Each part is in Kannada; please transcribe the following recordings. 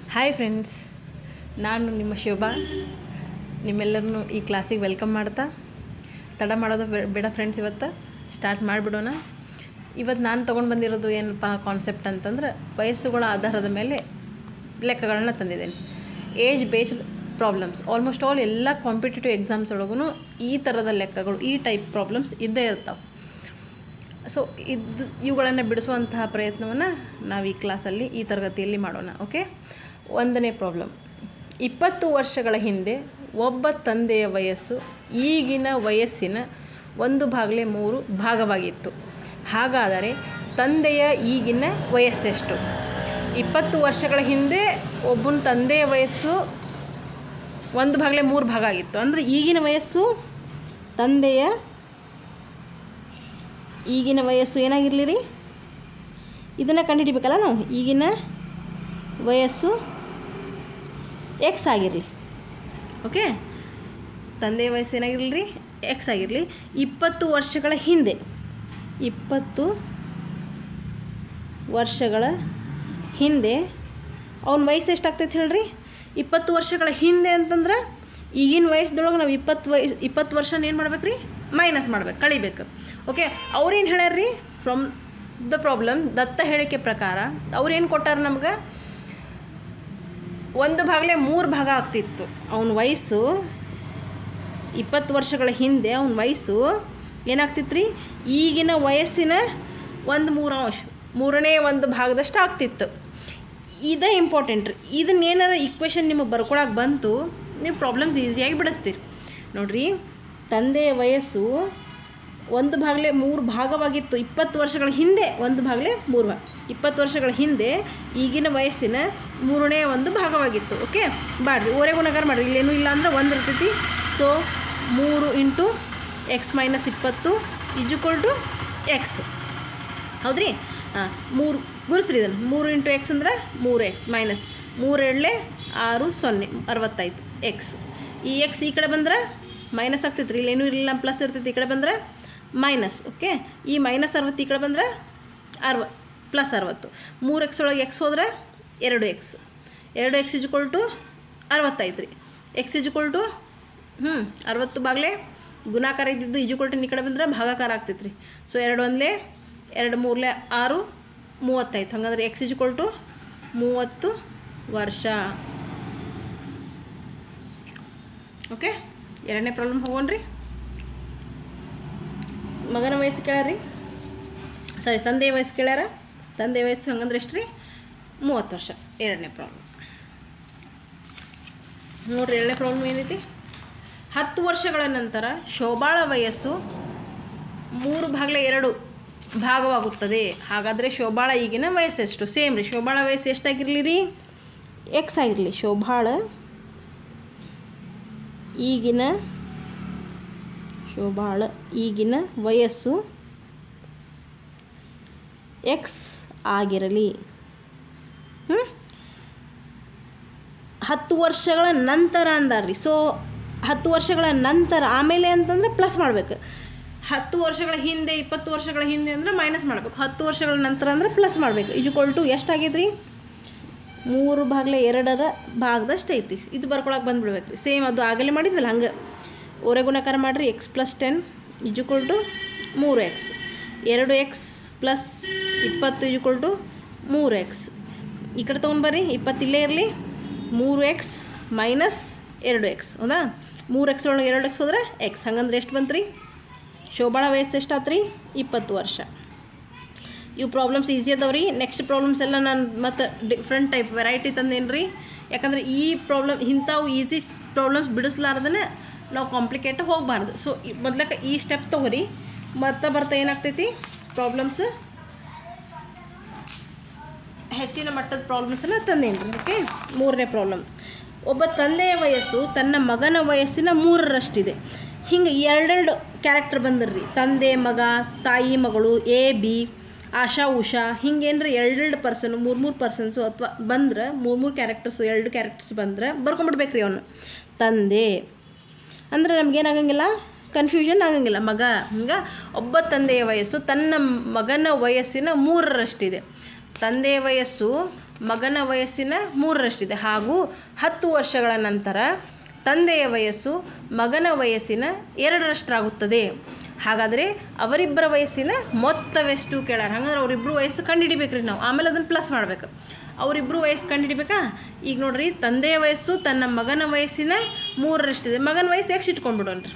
ಹಾಯ್ ಫ್ರೆಂಡ್ಸ್ ನಾನು ನಿಮ್ಮ ಶೋಭಾ ನಿಮ್ಮೆಲ್ಲರನ್ನು ಈ ಕ್ಲಾಸಿಗೆ ವೆಲ್ಕಮ್ ಮಾಡ್ತಾ ತಡ ಮಾಡೋದು ಬೇ- ಬೇಡ ಫ್ರೆಂಡ್ಸ್ ಇವತ್ತು ಸ್ಟಾರ್ಟ್ ಮಾಡಿಬಿಡೋಣ ಇವತ್ತು ನಾನು ತೊಗೊಂಡು ಬಂದಿರೋದು ಏನಪ್ಪ ಕಾನ್ಸೆಪ್ಟ್ ಅಂತಂದ್ರೆ ವಯಸ್ಸುಗಳ ಆಧಾರದ ಮೇಲೆ ಲೆಕ್ಕಗಳನ್ನ ತಂದಿದ್ದೇನೆ age based problems almost all ಎಲ್ಲ ಕಾಂಪಿಟೇಟಿವ್ ಎಕ್ಸಾಮ್ಸ್ ಒಳಗೂ ಈ ಥರದ ಲೆಕ್ಕಗಳು ಈ ಟೈಪ್ ಪ್ರಾಬ್ಲಮ್ಸ್ ಇದ್ದೇ ಇರ್ತಾವೆ ಸೊ ಇದು ಇವುಗಳನ್ನು ಬಿಡಿಸುವಂತಹ ಪ್ರಯತ್ನವನ್ನು ನಾವು ಈ ಕ್ಲಾಸಲ್ಲಿ ಈ ತರಗತಿಯಲ್ಲಿ ಮಾಡೋಣ ಓಕೆ ಒಂದನೇ ಪ್ರಾಬ್ಲಮ್ ಇಪ್ಪತ್ತು ವರ್ಷಗಳ ಹಿಂದೆ ಒಬ್ಬ ತಂದೆಯ ವಯಸ್ಸು ಈಗಿನ ವಯಸ್ಸಿನ ಒಂದು ಭಾಗಲೇ ಮೂರು ಭಾಗವಾಗಿತ್ತು ಹಾಗಾದರೆ ತಂದೆಯ ಈಗಿನ ವಯಸ್ಸೆಷ್ಟು ಇಪ್ಪತ್ತು ವರ್ಷಗಳ ಹಿಂದೆ ಒಬ್ಬನ ತಂದೆಯ ವಯಸ್ಸು ಒಂದು ಭಾಗಲೇ ಮೂರು ಭಾಗ ಆಗಿತ್ತು ಅಂದರೆ ಈಗಿನ ವಯಸ್ಸು ತಂದೆಯ ಈಗಿನ ವಯಸ್ಸು ಏನಾಗಿರಲಿ ರೀ ಇದನ್ನು ಕಂಡುಹಿಡಿಬೇಕಲ್ಲ ನಾವು ಈಗಿನ ವಯಸ್ಸು ಎಕ್ಸ್ ಆಗಿರಲಿ ಓಕೆ ತಂದೆಯ ವಯಸ್ಸು ಏನಾಗಿರಲಿ ರೀ ಎಕ್ಸ್ ಆಗಿರಲಿ ಇಪ್ಪತ್ತು ವರ್ಷಗಳ ಹಿಂದೆ ಇಪ್ಪತ್ತು ವರ್ಷಗಳ ಹಿಂದೆ ಅವನ ವಯಸ್ಸು ಎಷ್ಟಾಗ್ತೈತೆ ಹೇಳ್ರಿ ಇಪ್ಪತ್ತು ವರ್ಷಗಳ ಹಿಂದೆ ಅಂತಂದ್ರೆ ಈಗಿನ ವಯಸ್ಸದೊಳಗೆ ನಾವು ಇಪ್ಪತ್ತು ವಯಸ್ಸು ಇಪ್ಪತ್ತು ವರ್ಷನ ಏನು ಮಾಡ್ಬೇಕು ರೀ ಮೈನಸ್ ಮಾಡ್ಬೇಕು ಕಳಿಬೇಕು ಓಕೆ ಅವ್ರೇನು ಹೇಳ್ಯಾರ ರೀ ಫ್ರಮ್ ದ ಪ್ರಾಬ್ಲಮ್ ದತ್ತ ಹೇಳಿಕೆ ಪ್ರಕಾರ ಅವ್ರೇನು ಕೊಟ್ಟಾರ ನಮ್ಗೆ ಒಂದು ಭಾಗಲೇ ಮೂರು ಭಾಗ ಆಗ್ತಿತ್ತು ಅವನ ವಯಸ್ಸು ಇಪ್ಪತ್ತು ವರ್ಷಗಳ ಹಿಂದೆ ಅವನ ವಯಸ್ಸು ಏನಾಗ್ತಿತ್ತು ರೀ ಈಗಿನ ವಯಸ್ಸಿನ ಒಂದು ಮೂರು ಅಂಶ ಮೂರನೇ ಒಂದು ಭಾಗದಷ್ಟು ಆಗ್ತಿತ್ತು ಇದೇ ಇಂಪಾರ್ಟೆಂಟ್ ರೀ ಇದನ್ನೇನಾರ ಇಕ್ವೇಷನ್ ನಿಮಗೆ ಬರ್ಕೊಳಕ್ಕೆ ಬಂತು ನೀವು ಪ್ರಾಬ್ಲಮ್ಸ್ ಈಸಿಯಾಗಿ ಬಿಡಿಸ್ತೀರಿ ನೋಡ್ರಿ ತಂದೆಯ ವಯಸ್ಸು ಒಂದು ಭಾಗಲೇ ಮೂರು ಭಾಗವಾಗಿತ್ತು ಇಪ್ಪತ್ತು ವರ್ಷಗಳ ಹಿಂದೆ ಒಂದು ಭಾಗಲೇ ಮೂರು ಭಾಗ ಇಪ್ಪತ್ತು ವರ್ಷಗಳ ಹಿಂದೆ ಈಗಿನ ವಯಸ್ಸಿನ ಮೂರನೇ ಒಂದು ಭಾಗವಾಗಿತ್ತು ಓಕೆ ಬಾಡ್ರಿ ಓರೆ ಗುಣಗಾರ ಮಾಡಿರಿ ಇಲ್ಲೇನೂ ಇಲ್ಲ ಅಂದ್ರೆ ಒಂದು ಇರ್ತೈತಿ ಸೊ ಮೂರು ಇಂಟು ಎಕ್ಸ್ ಮೈನಸ್ ಇಪ್ಪತ್ತು ಇಜುಕೊಲ್ ಟು ಎಕ್ಸ್ ಹೌದ್ರಿ ಹಾಂ ಮೂರು ಗುರುಸ್ರಿ ಇದನ್ನು ಮೂರು ಇಂಟು ಎಕ್ಸ್ ಅಂದ್ರೆ ಮೂರು ಎಕ್ಸ್ ಮೈನಸ್ ಮೂರು ಎರಡಲೇ ಆರು ಸೊನ್ನೆ ಅರವತ್ತಾಯ್ತು ಎಕ್ಸ್ ಈ ಎಕ್ಸ್ ಈ ಕಡೆ ಬಂದ್ರೆ ಮೈನಸ್ ಆಗ್ತೈತೆ ರೀ ಇಲ್ಲೇನೂ ಇಲ್ಲ ಪ್ಲಸ್ ಇರ್ತೈತಿ ಈ ಕಡೆ ಬಂದ್ರೆ ಮೈನಸ್ ಓಕೆ ಈ ಮೈನಸ್ ಅರವತ್ತು ಈ ಕಡೆ ಬಂದ್ರೆ ಅರವ ಪ್ಲಸ್ ಅರವತ್ತು ಮೂರು ಎಕ್ಸ್ ಒಳಗೆ ಎಕ್ಸ್ ಹೋದ್ರೆ ಎರಡು ಎಕ್ಸ್ ಎರಡು ಎಕ್ಸ್ ಇಜ್ಕೊಲ್ ಟು ಅರವತ್ತೈತೆ ರೀ ಎಕ್ಸ್ ಇಜ್ಕೊಲ್ ಟು ಹ್ಞೂ ಅರವತ್ತು ಬಾಗ್ಲೇ ಗುಣಾಕಾರ ಇದ್ದಿದ್ದು ಇಜುಕೊಲ್ ಟು ಈ ಕಡೆ ಬಂದ್ರೆ ಭಾಗಾಕಾರ ಆಗ್ತೈತೆ ರೀ ಸೊ ಎರಡು ಒಂದಲೇ ಎರಡು ಮೂರಲೇ ಆರು ಮೂವತ್ತೈದು ಹಂಗಂದ್ರೆ ಎಕ್ಸ್ ಇಜ್ಕೊಲ್ ಟು ಮೂವತ್ತು ವರ್ಷ ಓಕೆ ಎರಡನೇ ಪ್ರಾಬ್ಲಮ್ ಹೋಗೋಣ್ರಿ ಮಗನ ವಯಸ್ಸು ಕೇಳ್ಯಾರಿ ಸಾರಿ ತಂದೆಯ ವಯಸ್ಸು ಕೇಳ್ಯಾರ ತಂದೆ ವಯಸ್ಸು ಹಂಗಂದ್ರೆ ಎಷ್ಟು ರೀ ಮೂವತ್ತು ವರ್ಷ ಎರಡನೇ ಪ್ರಾಬ್ಲಮ್ ನೋಡ್ರಿ ಎರಡನೇ ಪ್ರಾಬ್ಲಮ್ ಏನೈತಿ ಹತ್ತು ವರ್ಷಗಳ ನಂತರ ಶೋಭಾಳ ವಯಸ್ಸು ಮೂರು ಭಾಗಲೇ ಎರಡು ಭಾಗವಾಗುತ್ತದೆ ಹಾಗಾದರೆ ಶೋಭಾಳ ಈಗಿನ ವಯಸ್ಸೆಷ್ಟು ಸೇಮ್ ರೀ ಶೋಭಾಳ ವಯಸ್ಸು ಎಷ್ಟಾಗಿರಲಿ ರೀ ಎಕ್ಸ್ ಆಗಿರಲಿ ಶೋಭಾಳ ಈಗಿನ ಶೋಭಾಳ ಈಗಿನ ವಯಸ್ಸು ಎಕ್ಸ್ ಆಗಿರಲಿ ಹ್ಞೂ ಹತ್ತು ವರ್ಷಗಳ ನಂತರ ಅಂದಾರ್ರಿ ಸೊ ಹತ್ತು ವರ್ಷಗಳ ನಂತರ ಆಮೇಲೆ ಅಂತಂದ್ರೆ ಪ್ಲಸ್ ಮಾಡ್ಬೇಕು ಹತ್ತು ವರ್ಷಗಳ ಹಿಂದೆ ಇಪ್ಪತ್ತು ವರ್ಷಗಳ ಹಿಂದೆ ಅಂದ್ರೆ ಮೈನಸ್ ಮಾಡಬೇಕು ಹತ್ತು ವರ್ಷಗಳ ನಂತರ ಅಂದ್ರೆ ಪ್ಲಸ್ ಮಾಡಬೇಕು ಇಜುಕೊಲ್ ಟು ಎಷ್ಟಾಗಿದ್ರಿ ಮೂರು ಭಾಗಲೆ ಎರಡರ ಭಾಗದಷ್ಟು ಐತಿ ಇದು ಬರ್ಕೊಳಕ್ಕೆ ಬಂದ್ಬಿಡ್ಬೇಕು ರೀ ಸೇಮ್ ಅದು ಆಗಲೇ ಮಾಡಿದ್ವಲ್ಲ ಹಂಗೆ ಓರೆ ಗುಣಕಾರ ಮಾಡಿರಿ x plus ten equal to ಮೂರು ಎಕ್ಸ್ ಎರಡು ಎಕ್ಸ್ ಪ್ಲಸ್ ಇಪ್ಪತ್ತು ಇಜುಕೊಲ್ ಟು ಮೂರು ಎಕ್ಸ್ ಈ ಕಡೆ ತೊಗೊಂಡು ಬರ್ರಿ ಇಪ್ಪತ್ತು ಇಲ್ಲೇ ಇರಲಿ ಮೂರು ಎಕ್ಸ್ ಮೈನಸ್ ಎರಡು ಎಕ್ಸ್ ಹೌದಾ ಮೂರು ಎಕ್ಸ್ ಒಳಗೆ ಎರಡು ಎಕ್ಸ್ ಹೋದ್ರೆ ಎಕ್ಸ್ ಹಂಗಂದ್ರೆ ಎಷ್ಟು ಬಂತು ರೀ ಶೋಭಾಳ ವಯಸ್ಸು ಎಷ್ಟಾತು ರೀ ಇಪ್ಪತ್ತು ವರ್ಷ ಇವು ಪ್ರಾಬ್ಲಮ್ಸ್ ಈಸಿ ಅದಾವೆ ರೀ ನೆಕ್ಸ್ಟ್ ಪ್ರಾಬ್ಲಮ್ಸ್ ಎಲ್ಲ ನಾನು ಮತ್ತು ಡಿಫ್ರೆಂಟ್ ಟೈಪ್ ವೆರೈಟಿ ತಂದೇನು ರೀ ಯಾಕಂದ್ರೆ ಈ ಪ್ರಾಬ್ಲಮ್ ಇಂಥವು ಈಸಿ ಪ್ರಾಬ್ಲಮ್ಸ್ ಬಿಡಿಸ್ಲಾರ್ದೇ ನಾವು ಕಾಂಪ್ಲಿಕೇಟ್ ಹೋಗಬಾರ್ದು ಸೊ ಮೊದ್ಲಕ್ಕೆ ಈ ಸ್ಟೆಪ್ ತೊಗೊರಿ ಬರ್ತಾ ಬರ್ತಾ ಏನಾಗ್ತೈತಿ ಪ್ರಾಬ್ಲಮ್ಸ್ ಹೆಚ್ಚಿನ ಮಟ್ಟದ ಪ್ರಾಬ್ಲಮ್ಸನ್ನು ತಂದೇನು ರೀ ಓಕೆ ಮೂರನೇ ಪ್ರಾಬ್ಲಮ್ ಒಬ್ಬ ತಂದೆಯ ವಯಸ್ಸು ತನ್ನ ಮಗನ ವಯಸ್ಸಿನ ಮೂರರಷ್ಟಿದೆ ಹಿಂಗೆ ಎರಡೆರಡು ಕ್ಯಾರೆಕ್ಟರ್ ಬಂದಿರ್ರಿ ತಂದೆ ಮಗ ತಾಯಿ ಮಗಳು ಎ ಬಿ ಆಶಾ ಉಷಾ ಹಿಂಗೇನ್ರಿ ಎರಡೆರಡು ಪರ್ಸನ್ ಮೂರು ಮೂರು ಪರ್ಸನ್ಸು ಅಥವಾ ಬಂದ್ರೆ ಮೂರು ಮೂರು ಕ್ಯಾರೆಕ್ಟರ್ಸ್ ಎರಡು ಕ್ಯಾರೆಕ್ಟರ್ಸ್ ಬಂದ್ರೆ ಬರ್ಕೊಂಬಿಡ್ಬೇಕು ರೀ ಅವನು ತಂದೆ ಅಂದರೆ ನಮಗೇನಾಗಂಗಿಲ್ಲ ಕನ್ಫ್ಯೂಷನ್ ಆಗಂಗಿಲ್ಲ ಮಗ ಹಿಂಗೆ ಒಬ್ಬ ತಂದೆಯ ವಯಸ್ಸು ತನ್ನ ಮಗನ ವಯಸ್ಸಿನ ಮೂರರಷ್ಟಿದೆ ತಂದೆಯ ವಯಸ್ಸು ಮಗನ ವಯಸ್ಸಿನ ಮೂರರಷ್ಟಿದೆ ಹಾಗೂ ಹತ್ತು ವರ್ಷಗಳ ನಂತರ ತಂದೆಯ ವಯಸ್ಸು ಮಗನ ವಯಸ್ಸಿನ ಎರಡರಷ್ಟಾಗುತ್ತದೆ ಹಾಗಾದರೆ ಅವರಿಬ್ಬರ ವಯಸ್ಸಿನ ಮೊತ್ತವೆಷ್ಟು ಕೇಳಾರ ಹಂಗಂದ್ರೆ ಅವರಿಬ್ಬರು ವಯಸ್ಸು ಕಂಡುಹಿಡಿಬೇಕು ರೀ ನಾವು ಆಮೇಲೆ ಅದನ್ನು ಪ್ಲಸ್ ಮಾಡ್ಬೇಕು ಅವರಿಬ್ಬರು ವಯಸ್ಸು ಕಂಡುಹಿಡಿಬೇಕಾ ಈಗ ನೋಡ್ರಿ ತಂದೆಯ ವಯಸ್ಸು ತನ್ನ ಮಗನ ವಯಸ್ಸಿನ ಮೂರರಷ್ಟಿದೆ ಮಗನ ವಯಸ್ಸು ಎಕ್ಸ್ ಇಟ್ಕೊಂಡ್ಬಿಡೋಣ್ರಿ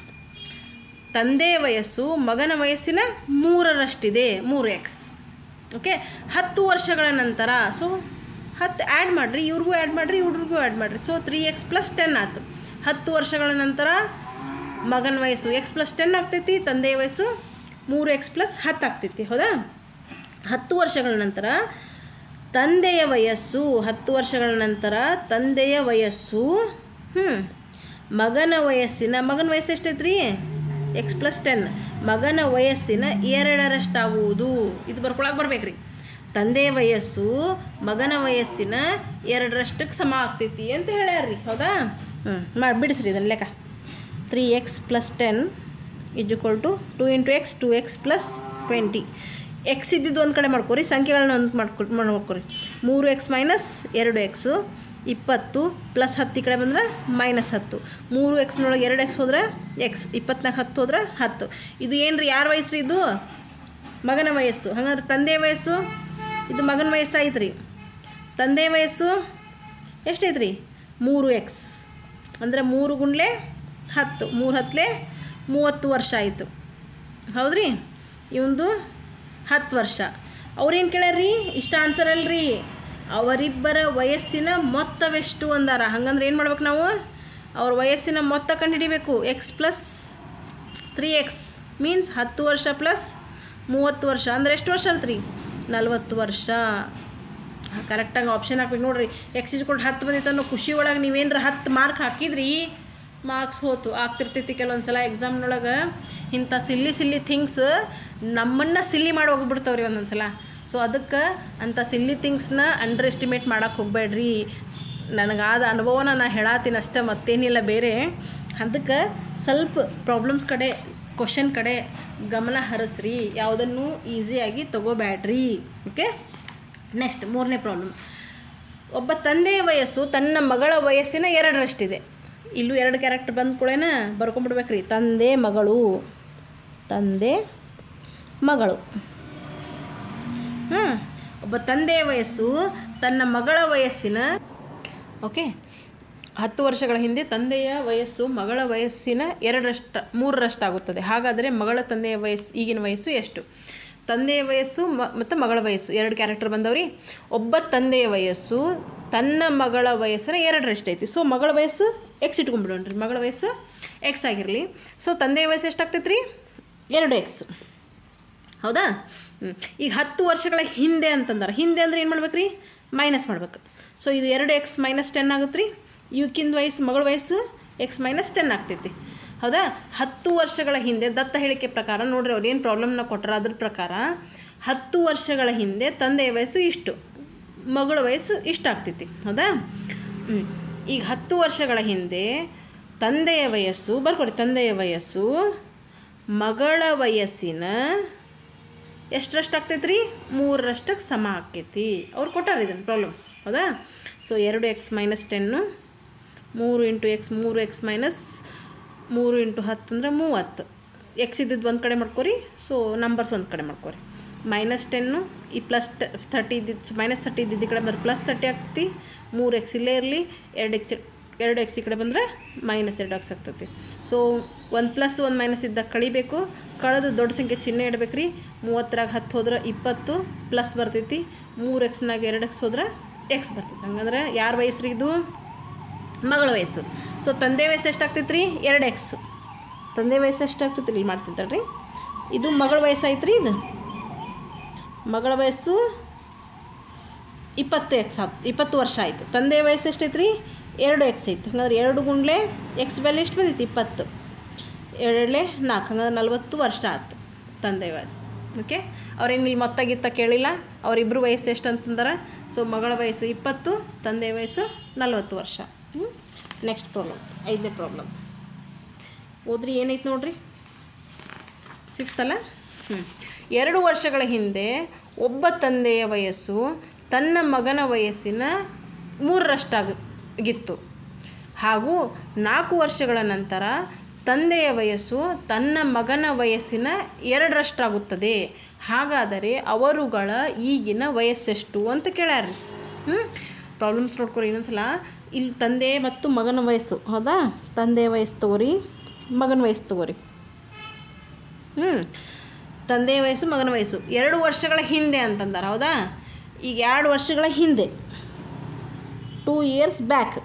ತಂದೆಯ ವಯಸ್ಸು ಮಗನ ವಯಸ್ಸಿನ ಮೂರರಷ್ಟಿದೆ ಮೂರು ಎಕ್ಸ್ ಓಕೆ ಹತ್ತು ವರ್ಷಗಳ ನಂತರ ಸೊ ಹತ್ತು ಆ್ಯಡ್ ಮಾಡಿರಿ ಇವ್ರಿಗೂ ಆ್ಯಡ್ ಮಾಡಿರಿ ಇವ್ರಿಗೂ ಆ್ಯಡ್ ಮಾಡಿರಿ so three x plus ten ಆಯ್ತು ಹತ್ತು ವರ್ಷಗಳ ನಂತರ ಮಗನ ವಯಸ್ಸು ಎಕ್ಸ್ ಪ್ಲಸ್ ಟೆನ್ ಆಗ್ತೈತಿ ತಂದೆಯ ವಯಸ್ಸು ಮೂರು ಎಕ್ಸ್ ಪ್ಲಸ್ ಹತ್ತು ಆಗ್ತೈತಿ ಹೌದಾ ಹತ್ತು ವರ್ಷಗಳ ನಂತರ ತಂದೆಯ ವಯಸ್ಸು ಹತ್ತು ವರ್ಷಗಳ ನಂತರ ತಂದೆಯ ವಯಸ್ಸು ಹ್ಞೂ ಮಗನ ವಯಸ್ಸಿನ ಮಗನ ವಯಸ್ಸು ಎಷ್ಟೈತ್ರಿ ಎಕ್ಸ್ ಪ್ಲಸ್ ಟೆನ್ ಮಗನ ವಯಸ್ಸಿನ ಎರಡರಷ್ಟಾಗುವುದು ಇದು ಬರ್ಕೊಳಕ್ಕೆ ಬರ್ಬೇಕ್ರಿ ತಂದೆಯ ವಯಸ್ಸು ಮಗನ ವಯಸ್ಸಿನ ಎರಡರಷ್ಟಕ್ಕೆ ಸಮ ಆಗ್ತೈತಿ ಅಂತ ಹೇಳ್ಯಾರ್ರಿ ಹೌದಾ ಹ್ಞೂ ಮಾಡಿ ಬಿಡಿಸ್ರಿ ಇದನ್ನ ಲೆಕ್ಕ three x plus ten is equal to two into x two x plus twenty x ಇದ್ದಿದ್ದು ಒಂದು ಕಡೆ ಮಾಡ್ಕೊರಿ ಸಂಖ್ಯೆಗಳನ್ನ ಒಂದು ಮಾಡ್ಕೊ ಮಾಡ್ಕೊರಿ ಮೂರು ಎಕ್ಸ್ ಮೈನಸ್ ಎರಡು ಎಕ್ಸು ಇಪ್ಪತ್ತು ಪ್ಲಸ್ ಹತ್ತು ಈ ಕಡೆ ಬಂದ್ರೆ ಮೈನಸ್ ಹತ್ತು ಮೂರು ಎಕ್ಸ್ನೊಳಗೆ ಎರಡು ಎಕ್ಸ್ ಹೋದ್ರೆ ಎಕ್ಸ್ ಇಪ್ಪತ್ನಾಲ್ಕು ಹತ್ತು ಹೋದ್ರೆ ಹತ್ತು ಇದು ಏನು ರೀ ಯಾರ ವಯಸ್ಸು ರೀ ಇದು ಮಗನ ವಯಸ್ಸು ಹಂಗಂದ್ರೆ ತಂದೆ ವಯಸ್ಸು ಇದು ಮಗನ ವಯಸ್ಸು ಐತೆ ರೀ ತಂದೆ ವಯಸ್ಸು ಎಷ್ಟೈತೆ ರೀ ಮೂರು ಎಕ್ಸ್ ಅಂದರೆ ಮೂರು ಗುಂಡ್ಲೆ ಹತ್ತು ಮೂರು ಹತ್ತಲೆ ಮೂವತ್ತು ವರ್ಷ ಆಯಿತು ಹೌದ್ರಿ ಇವಂದು ಹತ್ತು ವರ್ಷ ಅವ್ರೇನು ಕೇಳ್ಯಾರ್ರಿ ಇಷ್ಟ ಆನ್ಸರ್ ಅಲ್ರಿ ಅವರಿಬ್ಬರ ವಯಸ್ಸಿನ ಮೊತ್ತವೆಷ್ಟು ಅಂದಾರ ಹಂಗಂದ್ರೆ ಏನು ಮಾಡ್ಬೇಕು ನಾವು ಅವ್ರ ವಯಸ್ಸಿನ ಮೊತ್ತ ಕಂಡುಹಿಡಿಬೇಕು x plus three x means ಹತ್ತು ವರ್ಷ ಪ್ಲಸ್ ಮೂವತ್ತು ವರ್ಷ ಅಂದ್ರೆ ಎಷ್ಟು ವರ್ಷ ಆಯ್ತು ನಲ್ವತ್ತು ವರ್ಷ ಕರೆಕ್ಟಾಗಿ ಆಪ್ಷನ್ ಹಾಕ್ಬೇಕು ನೋಡ್ರಿ ಎಕ್ಸ್ ಇಸ್ಕೊಂಡು ಹತ್ತು ಬಂದಿತ್ತು ಅನ್ನೋ ಖುಷಿ ಒಳಗೆ ನೀವೇನ್ರ ಹತ್ತು ಮಾರ್ಕ್ ಹಾಕಿದ್ರಿ ಮಾರ್ಕ್ಸ್ ಹೋತು ಆಗ್ತಿರ್ತೈತಿ ಕೆಲವೊಂದು ಸಲ ಎಕ್ಸಾಮ್ನೊಳಗೆ ಇಂಥ ಸಿಲ್ಲಿ ಸಿಲ್ಲಿ ಥಿಂಗ್ಸ್ ನಮ್ಮನ್ನು ಸಿಲ್ಲಿ ಮಾಡಿ ಹೋಗ್ಬಿಡ್ತಾವ್ರಿ ಒಂದೊಂದು ಸಲ ಸೊ ಅದಕ್ಕೆ ಅಂಥ ಸಿಲ್ಲಿ ಥಿಂಗ್ಸ್ನ ಅಂಡರ್ ಎಸ್ಟಿಮೇಟ್ ಮಾಡೋಕ್ಕೆ ಹೋಗಬೇಡ್ರಿ ನನಗಾದ ಅನುಭವನ ನಾ ಹೇಳತ್ತೀನಿ ಅಷ್ಟೇ ಮತ್ತೇನಿಲ್ಲ ಬೇರೆ ಅದಕ್ಕೆ ಸ್ವಲ್ಪ ಪ್ರಾಬ್ಲಮ್ಸ್ ಕಡೆ ಕ್ವಶನ್ ಕಡೆ ಗಮನ ಹರಿಸ್ರಿ ಯಾವುದನ್ನು ಈಸಿಯಾಗಿ ತಗೋಬೇಡ್ರಿ ಓಕೆ ನೆಕ್ಸ್ಟ್ ಮೂರನೇ ಪ್ರಾಬ್ಲಮ್ ಒಬ್ಬ ತಂದೆಯ ವಯಸ್ಸು ತನ್ನ ಮಗಳ ವಯಸ್ಸಿನ ಎರಡರಷ್ಟಿದೆ ಇಲ್ಲೂ ಎರಡು ಕ್ಯಾರೆಕ್ಟರ್ ಬಂದ ಕೂಡೇನ ಬರ್ಕೊಂಬಿಡ್ಬೇಕ್ರಿ ತಂದೆ ಮಗಳು ತಂದೆ ಮಗಳು ಹಾಂ ಒಬ್ಬ ತಂದೆಯ ವಯಸ್ಸು ತನ್ನ ಮಗಳ ವಯಸ್ಸಿನ ಓಕೆ ಹತ್ತು ವರ್ಷಗಳ ಹಿಂದೆ ತಂದೆಯ ವಯಸ್ಸು ಮಗಳ ವಯಸ್ಸಿನ ಎರಡರಷ್ಟು ಮೂರರಷ್ಟಾಗುತ್ತದೆ ಹಾಗಾದರೆ ಮಗಳ ತಂದೆಯ ವಯಸ್ಸು ಈಗಿನ ವಯಸ್ಸು ಎಷ್ಟು ತಂದೆಯ ವಯಸ್ಸು ಮ ಮತ್ತು ಮಗಳ ವಯಸ್ಸು ಎರಡು ಕ್ಯಾರೆಕ್ಟರ್ ಬಂದವ್ರಿ ಒಬ್ಬ ತಂದೆಯ ವಯಸ್ಸು ತನ್ನ ಮಗಳ ವಯಸ್ಸಿನ ಎರಡರಷ್ಟೈತಿ ಸೊ ಮಗಳ ವಯಸ್ಸು ಎಕ್ಸ್ ಇಟ್ಕೊಂಡ್ಬಿಡೋಣ್ರಿ ಮಗಳ ವಯಸ್ಸು ಎಕ್ಸ್ ಆಗಿರಲಿ ಸೊ ತಂದೆಯ ವಯಸ್ಸು ಎಷ್ಟಾಗ್ತೈತೆ ರೀ ಎರಡು ಎಕ್ಸ್ ಹೌದಾ ಹ್ಮ್. ಈಗ ಹತ್ತು ವರ್ಷಗಳ ಹಿಂದೆ ಅಂತಂದಾರೆ ಹಿಂದೆ ಅಂದ್ರೆ ಏನು ಮಾಡ್ಬೇಕು ರೀ ಮೈನಸ್ ಮಾಡ್ಬೇಕು ಸೊ ಇದು ಎರಡು ಎಕ್ಸ್ ಮೈನಸ್ ಟೆನ್ ಆಗುತ್ತೆ ರೀ ಇವಕ್ಕಿಂದ ವಯಸ್ಸು ಮಗಳ ವಯಸ್ಸು ಎಕ್ಸ್ ಮೈನಸ್ ಟೆನ್ ಆಗ್ತೈತಿ ಹೌದಾ ಹತ್ತು ವರ್ಷಗಳ ಹಿಂದೆ ದತ್ತ ಹೇಳಿಕೆ ಪ್ರಕಾರ ನೋಡ್ರಿ ಅವ್ರು ಏನು ಪ್ರಾಬ್ಲಮ್ನ ಕೊಟ್ಟರ ಅದ್ರ ಪ್ರಕಾರ ಹತ್ತು ವರ್ಷಗಳ ಹಿಂದೆ ತಂದೆಯ ವಯಸ್ಸು ಇಷ್ಟು ಮಗಳ ವಯಸ್ಸು ಇಷ್ಟು ಆಗ್ತೈತಿ ಹೌದಾ ಹ್ಮ್. ಈಗ ಹತ್ತು ವರ್ಷಗಳ ಹಿಂದೆ ತಂದೆಯ ವಯಸ್ಸು ಬರ್ಕೊಡಿ ತಂದೆಯ ವಯಸ್ಸು ಮಗಳ ವಯಸ್ಸಿನ ಎಷ್ಟರಷ್ಟು ಆಗ್ತೈತೆ ರೀ ಮೂರರಷ್ಟಕ್ಕೆ ಸಮ ಆಕೈತಿ ಅವ್ರು ಕೊಟ್ಟಾರ ಇದನ್ನು ಪ್ರಾಬ್ಲಮ್ ಹೌದಾ ಸೊ ಎರಡು ಎಕ್ಸ್ ಮೈನಸ್ ಟೆನ್ನು ಮೂರು ಇಂಟು ಎಕ್ಸ್ ಮೂರು ಎಕ್ಸ್ ಮೈನಸ್ ಮೂರು ಇಂಟು ಹತ್ತು ಅಂದರೆ ಮೂವತ್ತು ಎಕ್ಸ್ ಇದ್ದಿದ್ದು ಒಂದು ಕಡೆ ಮಾಡ್ಕೊರಿ ಸೊ ನಂಬರ್ಸ್ ಒಂದು ಕಡೆ ಮಾಡ್ಕೊರಿ ಮೈನಸ್ ಟೆನ್ನು ಈ ಪ್ಲಸ್ ಥರ್ಟಿ ಇದ್ದಿದ್ದು ಮೈನಸ್ ಥರ್ಟಿ ಇದ್ದಿದ್ದು ಈ ಕಡೆ ಬಂದ್ರೆ ಪ್ಲಸ್ ತರ್ಟಿ ಆಗ್ತೈತಿ ಮೂರು ಎಕ್ಸ್ ಇಲ್ಲೇ ಇರಲಿ ಎರಡು ಎಕ್ಸ್ ಎರಡು ಎಕ್ಸ್ ಈ ಕಡೆ ಬಂದರೆ ಮೈನಸ್ ಎರಡು ಎಕ್ಸ್ ಆಗ್ತೈತಿ ಸೊ ಒಂದು ಪ್ಲಸ್ ಒಂದು ಮೈನಸ್ ಇದ್ದಾಗ ಕಳಿಬೇಕು ಕಳೆದು ದೊಡ್ಡ ಸಂಖ್ಯೆ ಚಿಹ್ನೆ ಇಡ್ಬೇಕು ರೀ ಮೂವತ್ತರಾಗ ಹತ್ತು ಹೋದ್ರೆ ಇಪ್ಪತ್ತು ಪ್ಲಸ್ ಬರ್ತೈತಿ ಮೂರು ಎಕ್ಸ್ನಾಗ ಎರಡು ಎಕ್ಸ್ ಹೋದ್ರೆ ಎಕ್ಸ್ ಬರ್ತೈತಿ ಹಂಗಂದ್ರೆ ಯಾರ ವಯಸ್ಸು ರೀ ಇದು ಮಗಳ ವಯಸ್ಸು ಸೊ ತಂದೆ ವಯಸ್ಸು ಎಷ್ಟಾಗ್ತೈತೆ ರೀ ಎರಡು ಎಕ್ಸ್ ತಂದೆ ವಯಸ್ಸು ಎಷ್ಟಾಗ್ತೈತೆ ರೀ ಇಲ್ಲಿ ಮಾಡ್ತಿದ್ದಾಳೆ ರೀ ಇದು ಮಗಳ ವಯಸ್ಸು ಐತೆ ರೀ ಇದು ಮಗಳ ವಯಸ್ಸು ಇಪ್ಪತ್ತು ಎಕ್ಸ್ ಆತ್ ಇಪ್ಪತ್ತು ವರ್ಷ ಆಯಿತು ತಂದೆ ವಯಸ್ಸು ಎಷ್ಟೈತೆ ರೀ ಎರಡು ಎಕ್ಸ್ ಐತೆ ಹಂಗಂದ್ರೆ ಎರಡು ಗುಂಡ್ಲೆ ಎಕ್ಸ್ ಬೆಲೆ ಎಷ್ಟು ಬಂದೈತಿ ಇಪ್ಪತ್ತು ಎರಡಲೆ ನಾಲ್ಕು ಹಂಗಂದ್ರೆ ನಲ್ವತ್ತು ವರ್ಷ ಆಯ್ತು ತಂದೆ ವಯಸ್ಸು ಓಕೆ ಅವ್ರೇನು ಇಲ್ಲಿ ಮೊತ್ತ ಗಿತ್ತ ಕೇಳಿಲ್ಲ ಅವರಿಬ್ಬರು ವಯಸ್ಸು ಎಷ್ಟು ಅಂತಂದಾರೆ ಸೊ ಮಗಳ ವಯಸ್ಸು ಇಪ್ಪತ್ತು ತಂದೆ ವಯಸ್ಸು ನಲ್ವತ್ತು ವರ್ಷ ನೆಕ್ಸ್ಟ್ ಪ್ರಾಬ್ಲಮ್ ಐದನೇ ಪ್ರಾಬ್ಲಮ್ ಓದ್ರಿ ಏನೈತೆ ನೋಡ್ರಿ ಫಿಫ್ತ್ ಅಲ್ಲ ಹ್ಞೂ ಎರಡು ವರ್ಷಗಳ ಹಿಂದೆ ಒಬ್ಬ ತಂದೆಯ ವಯಸ್ಸು ತನ್ನ ಮಗನ ವಯಸ್ಸಿನ ಮೂರರಷ್ಟಾಗಿತ್ತು ಹಾಗೂ ನಾಲ್ಕು ವರ್ಷಗಳ ನಂತರ ತಂದೆಯ ವಯಸ್ಸು ತನ್ನ ಮಗನ ವಯಸ್ಸಿನ ಎರಡರಷ್ಟಾಗುತ್ತದೆ ಹಾಗಾದರೆ ಅವರುಗಳ ಈಗಿನ ವಯಸ್ಸೆಷ್ಟು ಅಂತ ಕೇಳ್ಯಾರ ಹ್ಞೂ ಪ್ರಾಬ್ಲಮ್ಸ್ ನೋಡ್ಕೊರಿ ಇನ್ನೊಂದ್ಸಲ ಇಲ್ಲಿ ತಂದೆ ಮತ್ತು ಮಗನ ವಯಸ್ಸು ಹೌದಾ ತಂದೆಯ ವಯಸ್ಸು ತಗೋರಿ ಮಗನ ವಯಸ್ಸು ತಗೋರಿ ಹ್ಞೂ ತಂದೆಯ ವಯಸ್ಸು ಮಗನ ವಯಸ್ಸು ಎರಡು ವರ್ಷಗಳ ಹಿಂದೆ ಅಂತಂದಾರೆ ಹೌದಾ ಈಗ ಎರಡು ವರ್ಷಗಳ ಹಿಂದೆ ಟೂ ಇಯರ್ಸ್ ಬ್ಯಾಕ್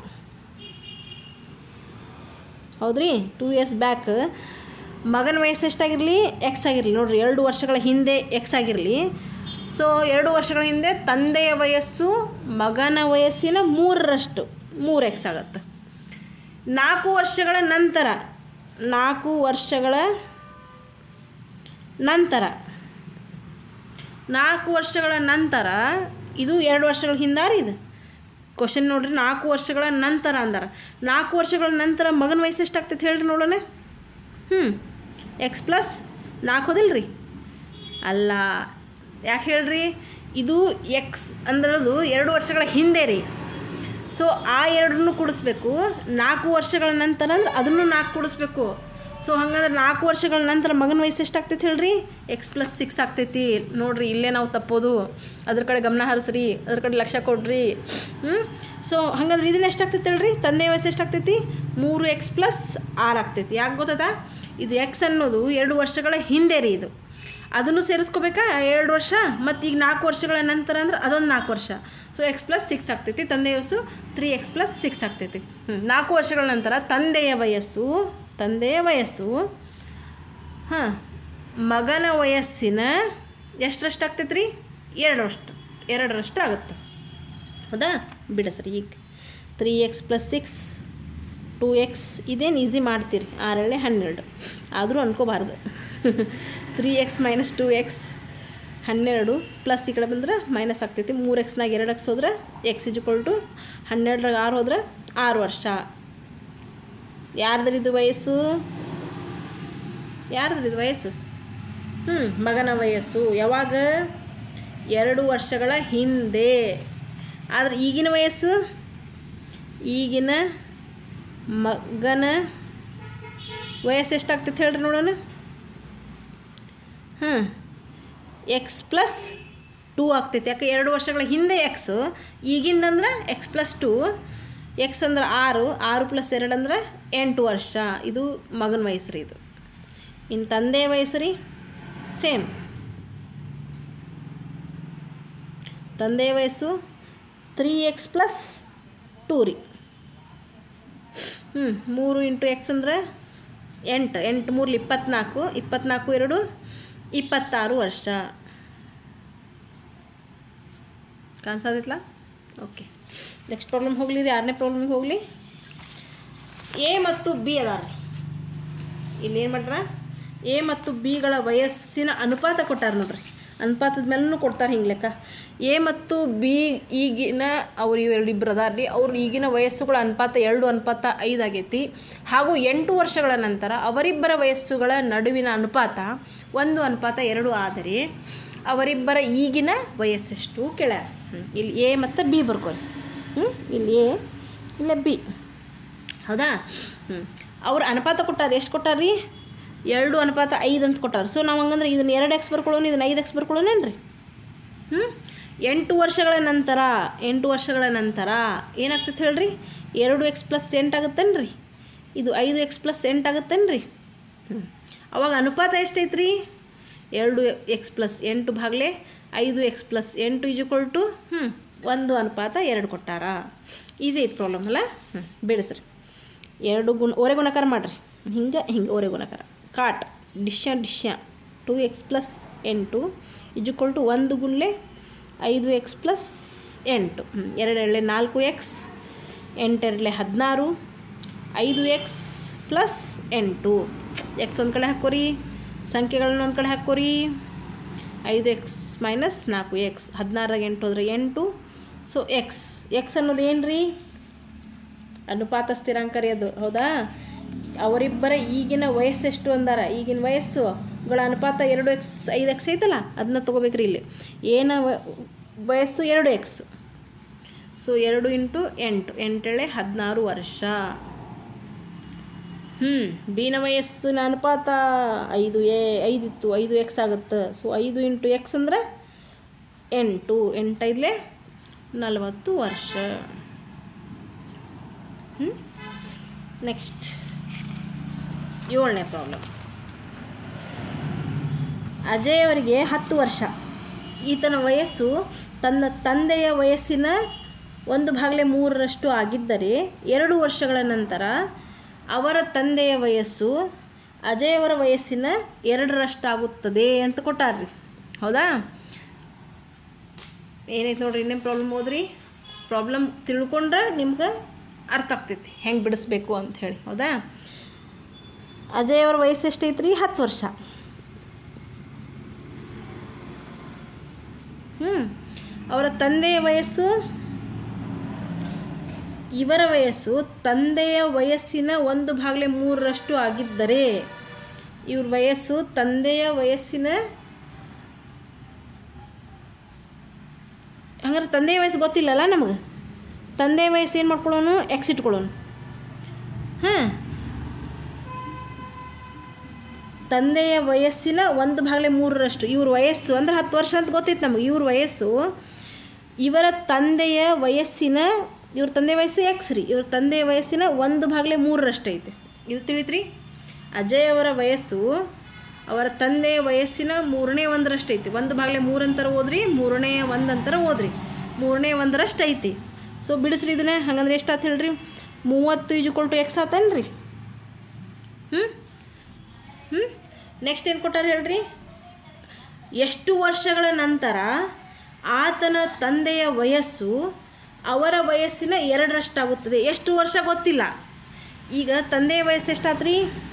ಹೌದ್ರಿ ಟೂ ಇಯರ್ಸ್ ಬ್ಯಾಕ್ ಮಗನ ವಯಸ್ಸು ಎಷ್ಟಾಗಿರಲಿ ಎಕ್ಸ್ ಆಗಿರಲಿ ನೋಡ್ರಿ ಎರಡು ವರ್ಷಗಳ ಹಿಂದೆ ಎಕ್ಸ್ ಆಗಿರಲಿ ಸೊ ಎರಡು ವರ್ಷಗಳ ಹಿಂದೆ ತಂದೆಯ ವಯಸ್ಸು ಮಗನ ವಯಸ್ಸಿನ ಮೂರರಷ್ಟು ಮೂರು ಎಕ್ಸ್ ಆಗುತ್ತೆ ನಾಲ್ಕು ವರ್ಷಗಳ ನಂತರ ನಾಲ್ಕು ವರ್ಷಗಳ ನಂತರ ನಾಲ್ಕು ವರ್ಷಗಳ ನಂತರ ಇದು ಎರಡು ವರ್ಷಗಳ ಹಿಂದಾರಿ ಇದು ಕ್ವಶನ್ ನೋಡ್ರಿ ನಾಲ್ಕು ವರ್ಷಗಳ ನಂತರ ಅಂದಾರ ನಾಲ್ಕು ವರ್ಷಗಳ ನಂತರ ಮಗನ ವಯಸ್ಸು ಎಷ್ಟಾಗ್ತೈತೆ ಹೇಳ್ರಿ ನೋಡೋಣ ಹ್ಞೂ ಎಕ್ಸ್ ಪ್ಲಸ್ ನಾಲ್ಕು ಹೋದಿಲ್ಲ ರೀ ಅಲ್ಲ ಯಾಕೆ ಹೇಳ್ರಿ ಇದು ಎಕ್ಸ್ ಅಂದ್ರದು ಎರಡು ವರ್ಷಗಳ ಹಿಂದೆ ರೀ ಸೊ ಆ ಎರಡನ್ನೂ ಕೂಡಿಸ್ಬೇಕು ನಾಲ್ಕು ವರ್ಷಗಳ ನಂತರ ಅಂದ್ರೆ ಅದನ್ನು ನಾಲ್ಕು ಕೂಡಿಸ್ಬೇಕು ಸೊ ಹಂಗಂದ್ರೆ ನಾಲ್ಕು ವರ್ಷಗಳ ನಂತರ ಮಗನ ವಯಸ್ಸು ಎಷ್ಟಾಗ್ತೈತೆ ಹೇಳ್ರಿ ಎಕ್ಸ್ ಪ್ಲಸ್ ಸಿಕ್ಸ್ ಆಗ್ತೈತಿ ನೋಡ್ರಿ ಇಲ್ಲೇ ನಾವು ತಪ್ಪೋದು ಅದ್ರ ಕಡೆ ಗಮನ ಹರಿಸ್ರಿ ಅದ್ರ ಕಡೆ ಲಕ್ಷ ಕೊಡ್ರಿ ಹ್ಞೂ ಸೊ ಹಂಗಂದ್ರೆ ಇದನ್ನ ಎಷ್ಟಾಗ್ತೈತೆ ಹೇಳ್ರಿ ತಂದೆ ವಯಸ್ಸು ಎಷ್ಟಾಗ್ತೈತಿ ಮೂರು ಎಕ್ಸ್ ಪ್ಲಸ್ ಆರು ಆಗ್ತೈತಿ ಯಾಕೆ ಗೊತ್ತದ ಇದು ಎಕ್ಸ್ ಅನ್ನೋದು ಎರಡು ವರ್ಷಗಳ ಹಿಂದೆ ರೀ ಇದು ಅದನ್ನು ಸೇರಿಸ್ಕೋಬೇಕಾ ಎರಡು ವರ್ಷ ಮತ್ತು ಈಗ ನಾಲ್ಕು ವರ್ಷಗಳ ನಂತರ ಅಂದ್ರೆ ಅದೊಂದು ನಾಲ್ಕು ವರ್ಷ ಸೊ ಎಕ್ಸ್ ಪ್ಲಸ್ ಸಿಕ್ಸ್ ಆಗ್ತೈತಿ ತಂದೆಯ ವಯಸ್ಸು ತ್ರೀ ಎಕ್ಸ್ ಪ್ಲಸ್ ಸಿಕ್ಸ್ ಆಗ್ತೈತಿ ಹ್ಞೂ ನಾಲ್ಕು ವರ್ಷಗಳ ನಂತರ ತಂದೆಯ ವಯಸ್ಸು ತಂದೆಯ ವಯಸ್ಸು ಹಾಂ ಮಗನ ವಯಸ್ಸಿನ ಎಷ್ಟರಷ್ಟು ಆಗ್ತೈತೆ ರೀ ಎರಡರಷ್ಟು ಎರಡರಷ್ಟು ಆಗುತ್ತೆ ಹೌದಾ ಬಿಡ ಸರಿ ಈಗ three x plus six two x ಇದೇನು ಈಸಿ ಮಾಡ್ತೀರಿ ಆರೇಳೆ ಹನ್ನೆರಡು ಆದರೂ ಅನ್ಕೋಬಾರ್ದು three x minus two x ಹನ್ನೆರಡು ಪ್ಲಸ್ ಈ ಕಡೆ ಬಂದ್ರೆ ಮೈನಸ್ ಆಗ್ತೈತಿ ಮೂರು ಎಕ್ಸ್ನಾಗ ಎರಡು ಎಕ್ಸ್ ಹೋದ್ರೆ ಎಕ್ಸ್ ಇಜ್ಕೊಲ್ ಟು ಹನ್ನೆರಡರಾಗ ಆರು ಹೋದ್ರೆ ಆರು ವರ್ಷ ಯಾರ್ದ್ರಿದು ವಯಸ್ಸು ಯಾರ್ದ್ರಿದು ವಯಸ್ಸು ಹ್ಞೂ ಮಗನ ವಯಸ್ಸು ಯಾವಾಗ ಎರಡು ವರ್ಷಗಳ ಹಿಂದೆ ಆದರೆ ಈಗಿನ ವಯಸ್ಸು ಈಗಿನ ಮಗನ ವಯಸ್ಸು ಎಷ್ಟಾಗ್ತೈತೆ ಹೇಳ್ರಿ ನೋಡೋಣ ಹಾಂ ಎಕ್ಸ್ ಪ್ಲಸ್ ಟೂ ಆಗ್ತೈತೆ ಯಾಕೆ ಎರಡು ವರ್ಷಗಳ ಹಿಂದೆ ಎಕ್ಸ್ ಈಗಿಂದಂದ್ರೆ ಎಕ್ಸ್ ಪ್ಲಸ್ ಟೂ ಎಕ್ಸ್ ಅಂದ್ರೆ ಆರು ಆರು ಪ್ಲಸ್ ಎರಡು ಅಂದ್ರೆ ಎಂಟು ವರ್ಷ ಇದು ಮಗನ ವಯಸ್ಸು ರೀ ಇದು ಇನ್ನು ತಂದೆ ವಯಸ್ಸು ರೀ ಸೇಮ್ ತಂದೆ ವಯಸ್ಸು ತ್ರೀ ಎಕ್ಸ್ ಪ್ಲಸ್ ಟೂ ರೀ ಹ್ಞೂ ಮೂರು ಇಂಟು ಎಕ್ಸ್ ಅಂದ್ರೆ ಎಂಟು ಎಂಟು ಮೂರ್ಲಿ ಇಪ್ಪತ್ನಾಲ್ಕು ಇಪ್ಪತ್ನಾಲ್ಕು ಎರಡು ಇಪ್ಪತ್ತಾರು ವರ್ಷ ಕಾಣಿಸೋದಿತ್ಲ ಓಕೆ ನೆಕ್ಸ್ಟ್ ಪ್ರಾಬ್ಲಮ್ ಹೋಗಲಿ ರೀ ಆರನೇ ಪ್ರಾಬ್ಲಮ್ಗೆ ಹೋಗಲಿ ಎ ಮತ್ತು ಬಿ ಅದಾರ ಇಲ್ಲಿ ಏನು ಮಾಡ್ರ ಎ ಮತ್ತು ಬಿಗಳ ವಯಸ್ಸಿನ ಅನುಪಾತ ಕೊಟ್ಟಾರ ನೋಡ್ರಿ ಅನುಪಾತದ ಮೇಲೂ ಕೊಡ್ತಾರೆ ಹಿಂಗೆ ಲೆಕ್ಕ ಎ ಮತ್ತು ಬಿ ಈಗಿನ ಅವ್ರು ಇವೆರಡು ಇಬ್ಬರು ಅದಾರ ರೀ ಅವ್ರ ಈಗಿನ ವಯಸ್ಸುಗಳ ಅನುಪಾತ ಎರಡು ಅನುಪಾತ ಐದು ಆಗೈತಿ ಹಾಗೂ ಎಂಟು ವರ್ಷಗಳ ನಂತರ ಅವರಿಬ್ಬರ ವಯಸ್ಸುಗಳ ನಡುವಿನ ಅನುಪಾತ ಒಂದು ಅನುಪಾತ ಎರಡು ಆದರೆ ಅವರಿಬ್ಬರ ಈಗಿನ ವಯಸ್ಸೆಷ್ಟು ಕೆಳ ಇಲ್ಲಿ ಎ ಮತ್ತು ಬಿ ಬರ್ಕೊಳ್ಳಿ ಹ್ಞೂ ಇಲ್ಲಿ ಎ ಇಲ್ಲ ಬಿ ಹೌದಾ ಹ್ಞೂ ಅವ್ರು ಅನುಪಾತ ಕೊಟ್ಟಾರ ಎಷ್ಟು ಕೊಟ್ಟಾರ ರೀ ಎರಡು ಅನುಪಾತ ಐದು ಅಂತ ಕೊಟ್ಟಾರ ಸೊ ನಾವು ಹಂಗಂದ್ರೆ ಇದನ್ನು ಎರಡು ಎಕ್ಸ್ ಬರ್ಕೊಳ್ಳೋಣ ಇದನ್ನು ಐದು ಎಕ್ಸ್ ಬರ್ಕೊಳ್ಳೋಣೇನ್ರಿ ಹ್ಞೂ ಎಂಟು ವರ್ಷಗಳ ನಂತರ ಎಂಟು ವರ್ಷಗಳ ನಂತರ ಏನಾಗ್ತೈತೆ ಹೇಳ್ರಿ ಎರಡು ಎಕ್ಸ್ ಪ್ಲಸ್ ಎಂಟು ಆಗುತ್ತೇನು ರೀ ಇದು ಐದು ಎಕ್ಸ್ ಪ್ಲಸ್ ಎಂಟು ಆಗುತ್ತೇನು ರೀ ಹ್ಞೂ ಅವಾಗ ಅನುಪಾತ ಎಷ್ಟೈತೆ ರೀ ಎರಡು ಎಕ್ಸ್ ಪ್ಲಸ್ ಎಂಟು ಭಾಗಲೆ ಐದು ಎಕ್ಸ್ ಪ್ಲಸ್ ಎಂಟು ಇಜುಕೊಲ್ ಟು ಹ್ಞೂ ಒಂದು ಅನುಪಾತ ಎರಡು ಕೊಟ್ಟಾರ ಈಸಿ ಐತೆ ಪ್ರಾಬ್ಲಮ್ ಅಲ್ಲ ಹ್ಞೂ ಬಿಡಿಸ್ರಿ ಎರಡು ಗುಣ ಓರೆ ಗುಣಕಾರ ಮಾಡಿರಿ ಹಿಂಗೆ ಹಿಂಗೆ ಓರೆ ಗುಣಕಾರ ಕಾಟ್ ಡಿಶ್ಯ ಡಿಶ್ಯ ಟು ಎಕ್ಸ್ ಪ್ಲಸ್ ಎಂಟು ಇಜುಕೊಲ್ ಟು ಒಂದು ಗುಣ್ಲೆ ಐದು ಎಕ್ಸ್ ಪ್ಲಸ್ ಎಂಟು ಹ್ಞೂ ಎರಡೆರಡಲೆ ನಾಲ್ಕು ಎಕ್ಸ್ ಎಂಟೆರಡಲೆ ಹದಿನಾರು ಐದು ಎಕ್ಸ್ ಪ್ಲಸ್ ಎಂಟು ಎಕ್ಸ್ ಒಂದು ಕಡೆ ಹಾಕೋರಿ ಸಂಖ್ಯೆಗಳನ್ನ ಒಂದು ಕಡೆ ಹಾಕೋರಿ ಐದು ಎಕ್ಸ್ ಮೈನಸ್ ನಾಲ್ಕು ಎಕ್ಸ್ ಹದಿನಾರಾಗ ಎಂಟು ಹೋದ್ರೆ ಎಂಟು ಸೊ ಎಕ್ಸ್ ಎಕ್ಸ್ ಅನ್ನೋದು ಏನು ರೀ ಅನುಪಾತ ಸ್ಥಿರಾಂಕ ರೀ ಅದು ಹೌದಾ ಅವರಿಬ್ಬರ ಈಗಿನ ವಯಸ್ಸೆಷ್ಟು ಅಂದಾರ ಈಗಿನ ವಯಸ್ಸುಗಳ ಅನುಪಾತ ಎರಡು ಎಕ್ಸ್ ಐದು ಎಕ್ಸ್ ಐತಲ್ಲ ಅದನ್ನ ತೊಗೋಬೇಕ್ರಿ ಇಲ್ಲಿ ಏನ ವ- ವಯಸ್ಸು ಎರಡು ಎಕ್ಸ್ ಸೊ ಎರಡು ಇಂಟು ಎಂಟು ಎಂಟೇಳೆ ಹದಿನಾರು ವರ್ಷ ಹ್ಞೂ ಬಿನ ವಯಸ್ಸಿನ ಅನುಪಾತ ಐದು ಎ ಐದಿತ್ತು ಐದು ಎಕ್ಸ್ ಆಗುತ್ತೆ ಸೊ ಐದು ಇಂಟು ಎಕ್ಸ್ ಅಂದ್ರೆ ಎಂಟು ಎಂಟೈದಲೇ ನಲವತ್ತು ವರ್ಷ ಹ್ಞೂ ನೆಕ್ಸ್ಟ್ ಏಳನೇ ಪ್ರಾಬ್ಲಮ್ ಅಜಯ್ ಅವರಿಗೆ ಹತ್ತು ವರ್ಷ ಈತನ ವಯಸ್ಸು ತನ್ನ ತಂದೆಯ ವಯಸ್ಸಿನ ಒಂದು ಭಾಗಲೆ ಮೂರರಷ್ಟು ಆಗಿದ್ದರೆ ಎರಡು ವರ್ಷಗಳ ನಂತರ ಅವರ ತಂದೆಯ ವಯಸ್ಸು ಅಜಯ್ ಅವರ ವಯಸ್ಸಿನ ಎರಡರಷ್ಟಾಗುತ್ತದೆ ಅಂತ ಕೊಟ್ಟಾರ್ರಿ ಹೌದಾ ಏನೈತೆ ನೋಡ್ರಿ ಇನ್ನೇನು ಪ್ರಾಬ್ಲಮ್ ಓದ್ರಿ ಪ್ರಾಬ್ಲಮ್ ತಿಳ್ಕೊಂಡ್ರೆ ನಿಮ್ಗೆ ಅರ್ಥ ಆಗ್ತೈತಿ ಹೆಂಗೆ ಬಿಡಿಸ್ಬೇಕು ಅಂತ ಹೇಳಿ ಹೌದಾ ಅಜಯ್ ಅವ್ರ ವಯಸ್ಸು ಎಷ್ಟೈತ್ರಿ ಹತ್ತು ವರ್ಷ ಹ್ಞೂ ಅವರ ತಂದೆಯ ವಯಸ್ಸು ಇವರ ವಯಸ್ಸು ತಂದೆಯ ವಯಸ್ಸಿನ ಒಂದು ಭಾಗಲೆ ಮೂರರಷ್ಟು ಆಗಿದ್ದರೆ ಇವ್ರ ವಯಸ್ಸು ತಂದೆಯ ವಯಸ್ಸಿನ ಹಂಗಾರೆ ತಂದೆಯ ವಯಸ್ಸು ಗೊತ್ತಿಲ್ಲಲ್ಲ ನಮಗೆ ತಂದೆಯ ವಯಸ್ಸು ಏನು ಮಾಡ್ಕೊಳ್ಳೋನು ಎಕ್ಸ್ ಇಟ್ಕೊಳ್ಳೋನು ಹಾಂ ತಂದೆಯ ವಯಸ್ಸಿನ ಒಂದು ಭಾಗಲೆ ಮೂರರಷ್ಟು ಇವ್ರ ವಯಸ್ಸು ಅಂದ್ರೆ ಹತ್ತು ವರ್ಷ ಅಂತ ಗೊತ್ತೈತೆ ನಮಗೆ ಇವ್ರ ವಯಸ್ಸು ಇವರ ತಂದೆಯ ವಯಸ್ಸಿನ ಇವ್ರ ತಂದೆ ವಯಸ್ಸು ಎಕ್ಸ್ ರೀ ಇವ್ರ ತಂದೆಯ ವಯಸ್ಸಿನ ಒಂದು ಭಾಗಲೆ ಮೂರರಷ್ಟು ಐತೆ ಇದು ತಿಳಿತ್ರಿ ಅಜಯ್ ಅವರ ವಯಸ್ಸು ಅವರ ತಂದೆಯ ವಯಸ್ಸಿನ ಮೂರನೇ ಒಂದರಷ್ಟು ಐತಿ ಒಂದು ಭಾಗಲೆ ಮೂರು ಅಂತರ ಓದ್ರಿ ಮೂರನೇ ಒಂದು ಅಂತರ ಓದ್ರಿ ಮೂರನೇ ಒಂದರಷ್ಟು ಐತಿ ಸೊ ಬಿಡಿಸ್ರಿ ಇದನ್ನ ಹಂಗಂದ್ರೆ ಎಷ್ಟು ಆತು ಹೇಳ್ರಿ ಮೂವತ್ತು ಈಜುಕೊಲ್ ಟು ಎಕ್ಸ್ ಆತನ್ರಿ ಹ್ಞೂ ಹ್ಞೂ ನೆಕ್ಸ್ಟ್ ಏನು ಕೊಟ್ಟಾರ ಹೇಳ್ರಿ ಎಷ್ಟು ವರ್ಷಗಳ ನಂತರ ಆತನ ತಂದೆಯ ವಯಸ್ಸು ಅವರ ವಯಸ್ಸಿನ ಎರಡರಷ್ಟಾಗುತ್ತದೆ ಎಷ್ಟು ವರ್ಷ ಗೊತ್ತಿಲ್ಲ ಈಗ ತಂದೆಯ ವಯಸ್ಸು ಎಷ್ಟಾತ್ರಿ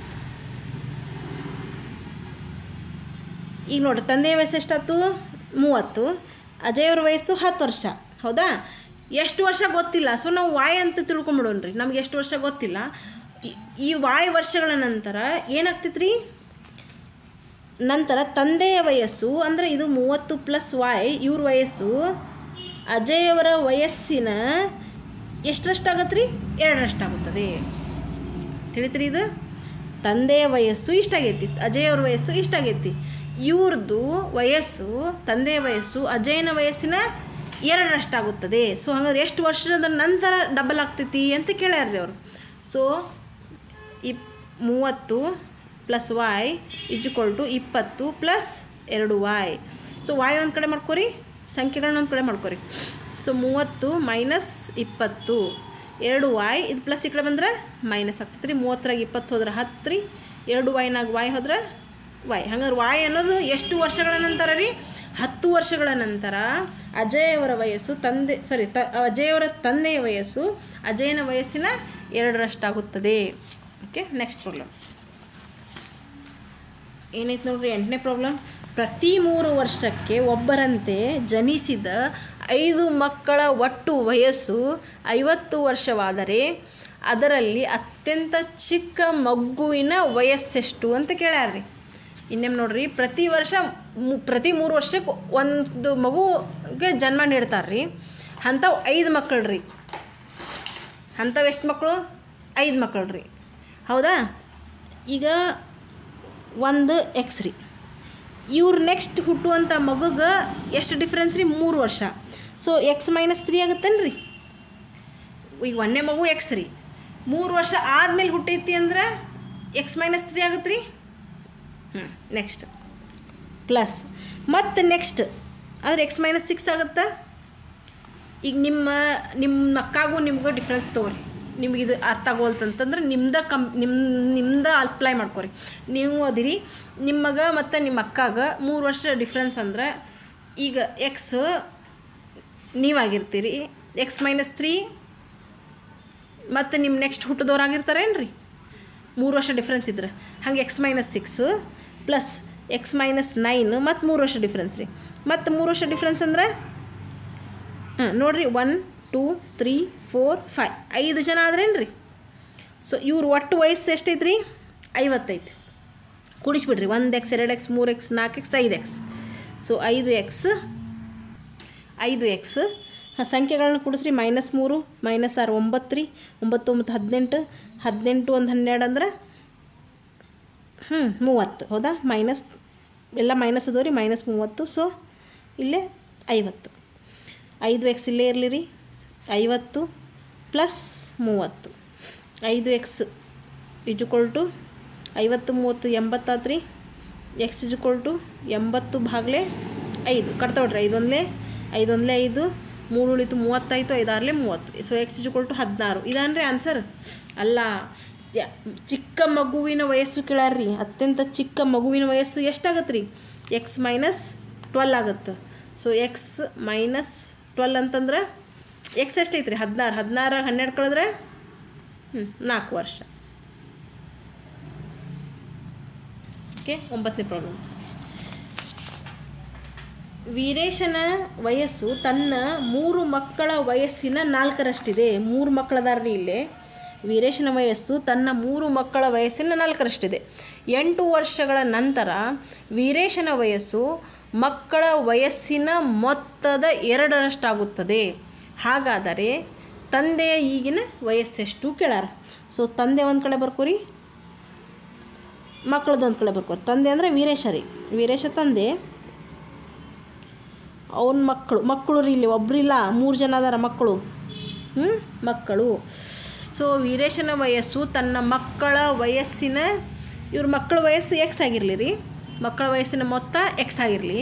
ಈಗ ನೋಡ್ರಿ ತಂದೆಯ ವಯಸ್ಸು ಎಷ್ಟಾಯ್ತು ಮೂವತ್ತು ಅಜಯ್ ಅವ್ರ ವಯಸ್ಸು ಹತ್ತು ವರ್ಷ ಹೌದಾ ಎಷ್ಟು ವರ್ಷ ಗೊತ್ತಿಲ್ಲ ಸೊ ನಾವು ವಾಯ್ ಅಂತ ತಿಳ್ಕೊಂಬಿಡೋಣ್ರಿ ನಮ್ಗೆ ಎಷ್ಟು ವರ್ಷ ಗೊತ್ತಿಲ್ಲ ಈ- ಈ ವಾಯ್ ವರ್ಷಗಳ ನಂತರ ಏನಾಗ್ತೈತೆ ರೀ ನಂತರ ತಂದೆಯ ವಯಸ್ಸು ಅಂದರೆ ಇದು ಮೂವತ್ತು ಪ್ಲಸ್ ವಾಯ್ ಇವ್ರ ವಯಸ್ಸು ಅಜಯ್ ಅವರ ವಯಸ್ಸಿನ ಎಷ್ಟರಷ್ಟಾಗತ್ತೆ ರೀ ಎರಡರಷ್ಟಾಗುತ್ತದೆ ತಿಳಿತ್ರಿ ಇದು ತಂದೆಯ ವಯಸ್ಸು ಇಷ್ಟಾಗೈತಿ ಅಜಯ್ ಅವ್ರ ವಯಸ್ಸು ಇಷ್ಟಾಗೈತಿ ಇವ್ರದ್ದು ವಯಸ್ಸು ತಂದೆಯ ವಯಸ್ಸು ಅಜಯನ ವಯಸ್ಸಿನ ಎರಡರಷ್ಟಾಗುತ್ತದೆ ಸೊ ಹಂಗಾದ್ರೆ ಎಷ್ಟು ವರ್ಷದ ನಂತರ ಡಬಲ್ ಆಗ್ತೈತಿ ಅಂತ ಕೇಳ್ಯಾರ್ರಿ ಅವರು ಸೊ ಇಪ್ ಮೂವತ್ತು ಪ್ಲಸ್ ವಾಯ್ ಇಜ್ಕೊಲ್ ಟು ಇಪ್ಪತ್ತು ಪ್ಲಸ್ ಎರಡು ವಾಯ್ ಸೊ ವಾಯ್ ಒಂದು ಕಡೆ ಮಾಡ್ಕೊರಿ ಸಂಖ್ಯೆಗಳನ್ನ ಒಂದು ಕಡೆ ಮಾಡ್ಕೊರಿ ಸೊ ಮೂವತ್ತು ಮೈನಸ್ ಇಪ್ಪತ್ತು ಎರಡು ವಾಯ್ ಇದು ಪ್ಲಸ್ ಈ ಕಡೆ ಬಂದ್ರೆ ಮೈನಸ್ ಆಗ್ತೈತೆ ರೀ ಮೂವತ್ತರಾಗ ಇಪ್ಪತ್ತು ಹೋದ್ರೆ ಹತ್ತು ರೀ ಎರಡು ವಾಯ್ನಾಗ ವಾಯ್ ಹೋದ್ರೆ ವಾಯ್ ಹಂಗಾರೆ ವಾಯ್ ಅನ್ನೋದು ಎಷ್ಟು ವರ್ಷಗಳ ನಂತರ ರೀ ಹತ್ತು ವರ್ಷಗಳ ನಂತರ ಅಜಯ್ ಅವರ ವಯಸ್ಸು ತಂದೆ ಸಾರಿ ತ ಅಜಯ್ ಅವರ ತಂದೆಯ ವಯಸ್ಸು ಅಜಯನ ವಯಸ್ಸಿನ ಎರಡರಷ್ಟಾಗುತ್ತದೆ ಓಕೆ ನೆಕ್ಸ್ಟ್ ಪ್ರಾಬ್ಲಮ್ ಏನೈತೆ ನೋಡ್ರಿ ಎಂಟನೇ ಪ್ರಾಬ್ಲಮ್ ಪ್ರತಿ ಮೂರು ವರ್ಷಕ್ಕೆ ಒಬ್ಬರಂತೆ ಜನಿಸಿದ ಐದು ಮಕ್ಕಳ ಒಟ್ಟು ವಯಸ್ಸು ಐವತ್ತು ವರ್ಷವಾದರೆ ಅದರಲ್ಲಿ ಅತ್ಯಂತ ಚಿಕ್ಕ ಮಗುವಿನ ವಯಸ್ಸೆಷ್ಟು ಅಂತ ಕೇಳ್ಯಾರ್ರಿ ಇನ್ನೇನು ನೋಡ್ರಿ ಪ್ರತಿ ವರ್ಷ ಮು- ಪ್ರತಿ ಮೂರು ವರ್ಷಕ್ಕೆ ಒಂದು ಮಗುಗೆ ಜನ್ಮ ನೀಡ್ತಾರೆ ರೀ ಅಂಥವು ಐದು ಮಕ್ಕಳು ರೀ ಅಂಥವು ಎಷ್ಟು ಮಕ್ಕಳು ಐದು ಮಕ್ಕಳು ರೀ ಹೌದಾ ಈಗ ಒಂದು ಎಕ್ಸ್ ರೀ ಇವ್ರು ನೆಕ್ಸ್ಟ್ ಹುಟ್ಟುವಂಥ ಮಗುಗೆ ಎಷ್ಟು ಡಿಫ್ರೆನ್ಸ್ ರೀ ಮೂರು ವರ್ಷ ಸೊ ಎಕ್ಸ್ ಮೈನಸ್ ತ್ರೀ ಆಗುತ್ತೇನು ರೀ ಈಗ ಒಂದನೇ ಮಗು ಎಕ್ಸ್ ರೀ ಮೂರು ವರ್ಷ ಆದಮೇಲೆ ಹುಟ್ಟೈತಿ ಅಂದ್ರೆ ಎಕ್ಸ್ ಮೈನಸ್ ತ್ರೀ ಆಗುತ್ತೆ ರೀ ಹ್ಞೂ ನೆಕ್ಸ್ಟ್ ಪ್ಲಸ್ ಮತ್ತು ನೆಕ್ಸ್ಟ್ ಆದರೆ ಎಕ್ಸ್ ಮೈನಸ್ ಸಿಕ್ಸ್ ಆಗುತ್ತಾ ಈಗ ನಿಮ್ಮ ನಿಮ್ಮ ಅಕ್ಕಾಗೂ ನಿಮಗೂ ಡಿಫ್ರೆನ್ಸ್ ತೊಗೊರಿ ನಿಮ್ಗೆ ಇದು ಅರ್ಥ ಆಗೋಲ್ತಂತಂದ್ರೆ ನಿಮ್ದ ಕಮ್ ನಿಮ್ಮ ನಿಮ್ದ ಅಪ್ಲೈ ಮಾಡ್ಕೊರಿ ನೀವು ಅದಿರಿ ನಿಮಗೆ ಮತ್ತು ನಿಮ್ಮ ಅಕ್ಕಾಗ ಮೂರು ವರ್ಷ ಡಿಫ್ರೆನ್ಸ್ ಅಂದ್ರೆ ಈಗ ಎಕ್ಸ್ ನೀವಾಗಿರ್ತೀರಿ ಎಕ್ಸ್ ಮೈನಸ್ ತ್ರೀ ಮತ್ತು ನಿಮ್ಮ ನೆಕ್ಸ್ಟ್ ಹುಟ್ಟಿದವ್ರು ಆಗಿರ್ತಾರೇನು ರೀ ಮೂರು ವರ್ಷ ಡಿಫ್ರೆನ್ಸ್ ಇದ್ರೆ ಹಂಗೆ x minus six plus x minus nine ಮತ್ತು ಮೂರು ವರ್ಷ ಡಿಫ್ರೆನ್ಸ್ ರೀ ಮತ್ತು ಮೂರು ವರ್ಷ ಡಿಫ್ರೆನ್ಸ್ ಅಂದ್ರೆ ಹಾಂ ನೋಡಿರಿ one two three four five ಐದು ಜನ ಆದ್ರೇನು ರೀ ಸೊ ಇವ್ರ ಒಟ್ಟು ವಯಸ್ಸು ಎಷ್ಟೈತೆ ರೀ ಐವತ್ತೈತೆ ಕೂಡಿಸ್ಬಿಡ್ರಿ ಒಂದು ಎಕ್ಸ್ ಎರಡು ಎಕ್ಸ್ ಮೂರು ಎಕ್ಸ್ ನಾಲ್ಕು ಎಕ್ಸ್ ಐದು ಎಕ್ಸ್ ಸೊ ಐದು ಎಕ್ಸ್ ಐದು ಎಕ್ಸ್ ಸಂಖ್ಯೆಗಳನ್ನ ಕೂಡಿಸ್ರಿ ಮೈನಸ್ ಮೂರು ಮೈನಸ್ ಆರು ಒಂಬತ್ತು ರೀ ಒಂಬತ್ತು ಒಂಬತ್ತು ಹದಿನೆಂಟು ಹದಿನೆಂಟು ಒಂದು ಹನ್ನೆರಡು ಅಂದ್ರೆ ಹ್ಞೂ ಮೂವತ್ತು ಹೌದಾ ಮೈನಸ್ ಎಲ್ಲ ಮೈನಸ್ ಅದಾವ ರೀ ಮೈನಸ್ ಮೂವತ್ತು ಸೊ ಇಲ್ಲೇ ಐವತ್ತು ಐದು ಎಕ್ಸ್ ಇಲ್ಲೇ ಇರಲಿ ರೀ ಐವತ್ತು ಪ್ಲಸ್ ಮೂವತ್ತು ಐದು ಎಕ್ಸ್ ಇಜುಕೊಲ್ ಟು ಐವತ್ತು ಮೂವತ್ತು ಎಂಬತ್ತಾತು ರೀ ಎಕ್ಸ್ ಇಜುಕೊಲ್ ಟು ಎಂಬತ್ತು ಭಾಗಲೆ ಐದು ಕಟ್ತಾವ್ರಿ ಐದೊಂದಲೇ ಐದೊಂದಲೇ ಐದು ಮೂರು ಉಳಿತು ಮೂವತ್ತಾಯಿತು ಐದಾರಲೆ ಮೂವತ್ತು ಸೊ ಎಕ್ಸ್ ಇಜುಕೊಲ್ ಟು ಹದಿನಾರು ಇದಾನ್ರಿ ಆನ್ಸರ್ ಅಲ್ಲ ಯ- ಚಿಕ್ಕ ಮಗುವಿನ ವಯಸ್ಸು ಕೇಳ್ಯಾರ್ರಿ ಅತ್ಯಂತ ಚಿಕ್ಕ ಮಗುವಿನ ವಯಸ್ಸು ಎಷ್ಟಾಗತ್ತೆ ರೀ ಎಕ್ಸ್ ಮೈನಸ್ ಟ್ವೆಲ್ ಆಗುತ್ತೆ ಸೊ ಎಕ್ಸ್ ಮೈನಸ್ ಟ್ವೆಲ್ ಅಂತಂದ್ರೆ ಎಕ್ಸ್ ಎಷ್ಟೈತೆ ರೀ ಹದಿನಾರು ಹದಿನಾರಾಗ ಹನ್ನೆರಡು ಕಳೆದ್ರೆ ಹ್ಞೂ ನಾಲ್ಕು ವರ್ಷ ಓಕೆ ಒಂಬತ್ತನೇ ಪ್ರಾಬ್ಲಮ್ ವೀರೇಶನ ವಯಸ್ಸು ತನ್ನ ಮೂರು ಮಕ್ಕಳ ವಯಸ್ಸಿನ ನಾಲ್ಕರಷ್ಟಿದೆ ಮೂರು ಮಕ್ಕಳದಾರ್ರಿ ಇಲ್ಲೇ ವೀರೇಶನ ವಯಸ್ಸು ತನ್ನ ಮೂರು ಮಕ್ಕಳ ವಯಸ್ಸಿನ ನಾಲ್ಕರಷ್ಟಿದೆ ಎಂಟು ವರ್ಷಗಳ ನಂತರ ವೀರೇಶನ ವಯಸ್ಸು ಮಕ್ಕಳ ವಯಸ್ಸಿನ ಮೊತ್ತದ ಎರಡರಷ್ಟಾಗುತ್ತದೆ ಹಾಗಾದರೆ ತಂದೆಯ ಈಗಿನ ವಯಸ್ಸೆಷ್ಟು ಕೇಳಾರ ಸೊ ತಂದೆ ಒಂದು ಕಡೆ ಬರ್ಕೋರಿ ಮಕ್ಕಳದ್ದು ಒಂದು ಕಡೆ ಬರ್ಕೋರಿ ತಂದೆ ಅಂದರೆ ವೀರೇಶ ರೀ ವೀರೇಶ ತಂದೆ ಅವನ ಮಕ್ಕಳು ಮಕ್ಕಳು ರೀ ಇಲ್ಲಿ ಒಬ್ಬರಿಲ್ಲ ಮೂರು ಜನ ಅದಾರ ಮಕ್ಕಳು ಹ್ಞೂ ಮಕ್ಕಳು ಸೊ ವೀರೇಶನ ವಯಸ್ಸು ತನ್ನ ಮಕ್ಕಳ ವಯಸ್ಸಿನ ಇವ್ರ ಮಕ್ಕಳ ವಯಸ್ಸು ಎಕ್ಸ್ ಆಗಿರಲಿ ರೀ ಮಕ್ಕಳ ವಯಸ್ಸಿನ ಮೊತ್ತ ಎಕ್ಸ್ ಆಗಿರಲಿ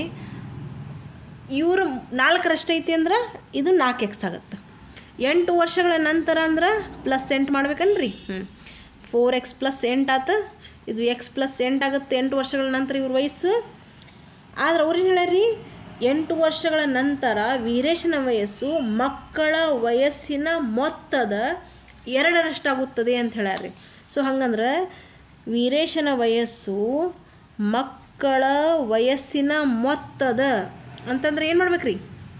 ಇವರು ನಾಲ್ಕರಷ್ಟೈತಿ ಅಂದ್ರೆ ಇದು ನಾಲ್ಕು ಎಕ್ಸ್ ಆಗುತ್ತೆ ಎಂಟು ವರ್ಷಗಳ ನಂತರ ಅಂದ್ರೆ ಪ್ಲಸ್ ಎಂಟು ಮಾಡ್ಬೇಕನ್ರಿ ಹ್ಞೂ ಫೋರ್ ಎಕ್ಸ್ ಪ್ಲಸ್ ಎಂಟು ಆತು ಇದು ಎಕ್ಸ್ ಪ್ಲಸ್ ಎಂಟು ಆಗುತ್ತೆ ಎಂಟು ವರ್ಷಗಳ ನಂತರ ಇವ್ರ ವಯಸ್ಸು ಆದ್ರೆ ಅವ್ರೇನು ಹೇಳ್ಯಾರಿ ಎಂಟು ವರ್ಷಗಳ ನಂತರ ವೀರೇಶನ ವಯಸ್ಸು ಮಕ್ಕಳ ವಯಸ್ಸಿನ ಮೊತ್ತದ ಎರಡರಷ್ಟಾಗುತ್ತದೆ ಅಂತ ಹೇಳ್ಯಾರಿ ಸೊ ಹಂಗಂದ್ರೆ ವೀರೇಶನ ವಯಸ್ಸು ಮಕ್ಕಳ ವಯಸ್ಸಿನ ಮೊತ್ತದ ಅಂತಂದ್ರೆ ಏನು ಮಾಡ್ಬೇಕ್ರಿ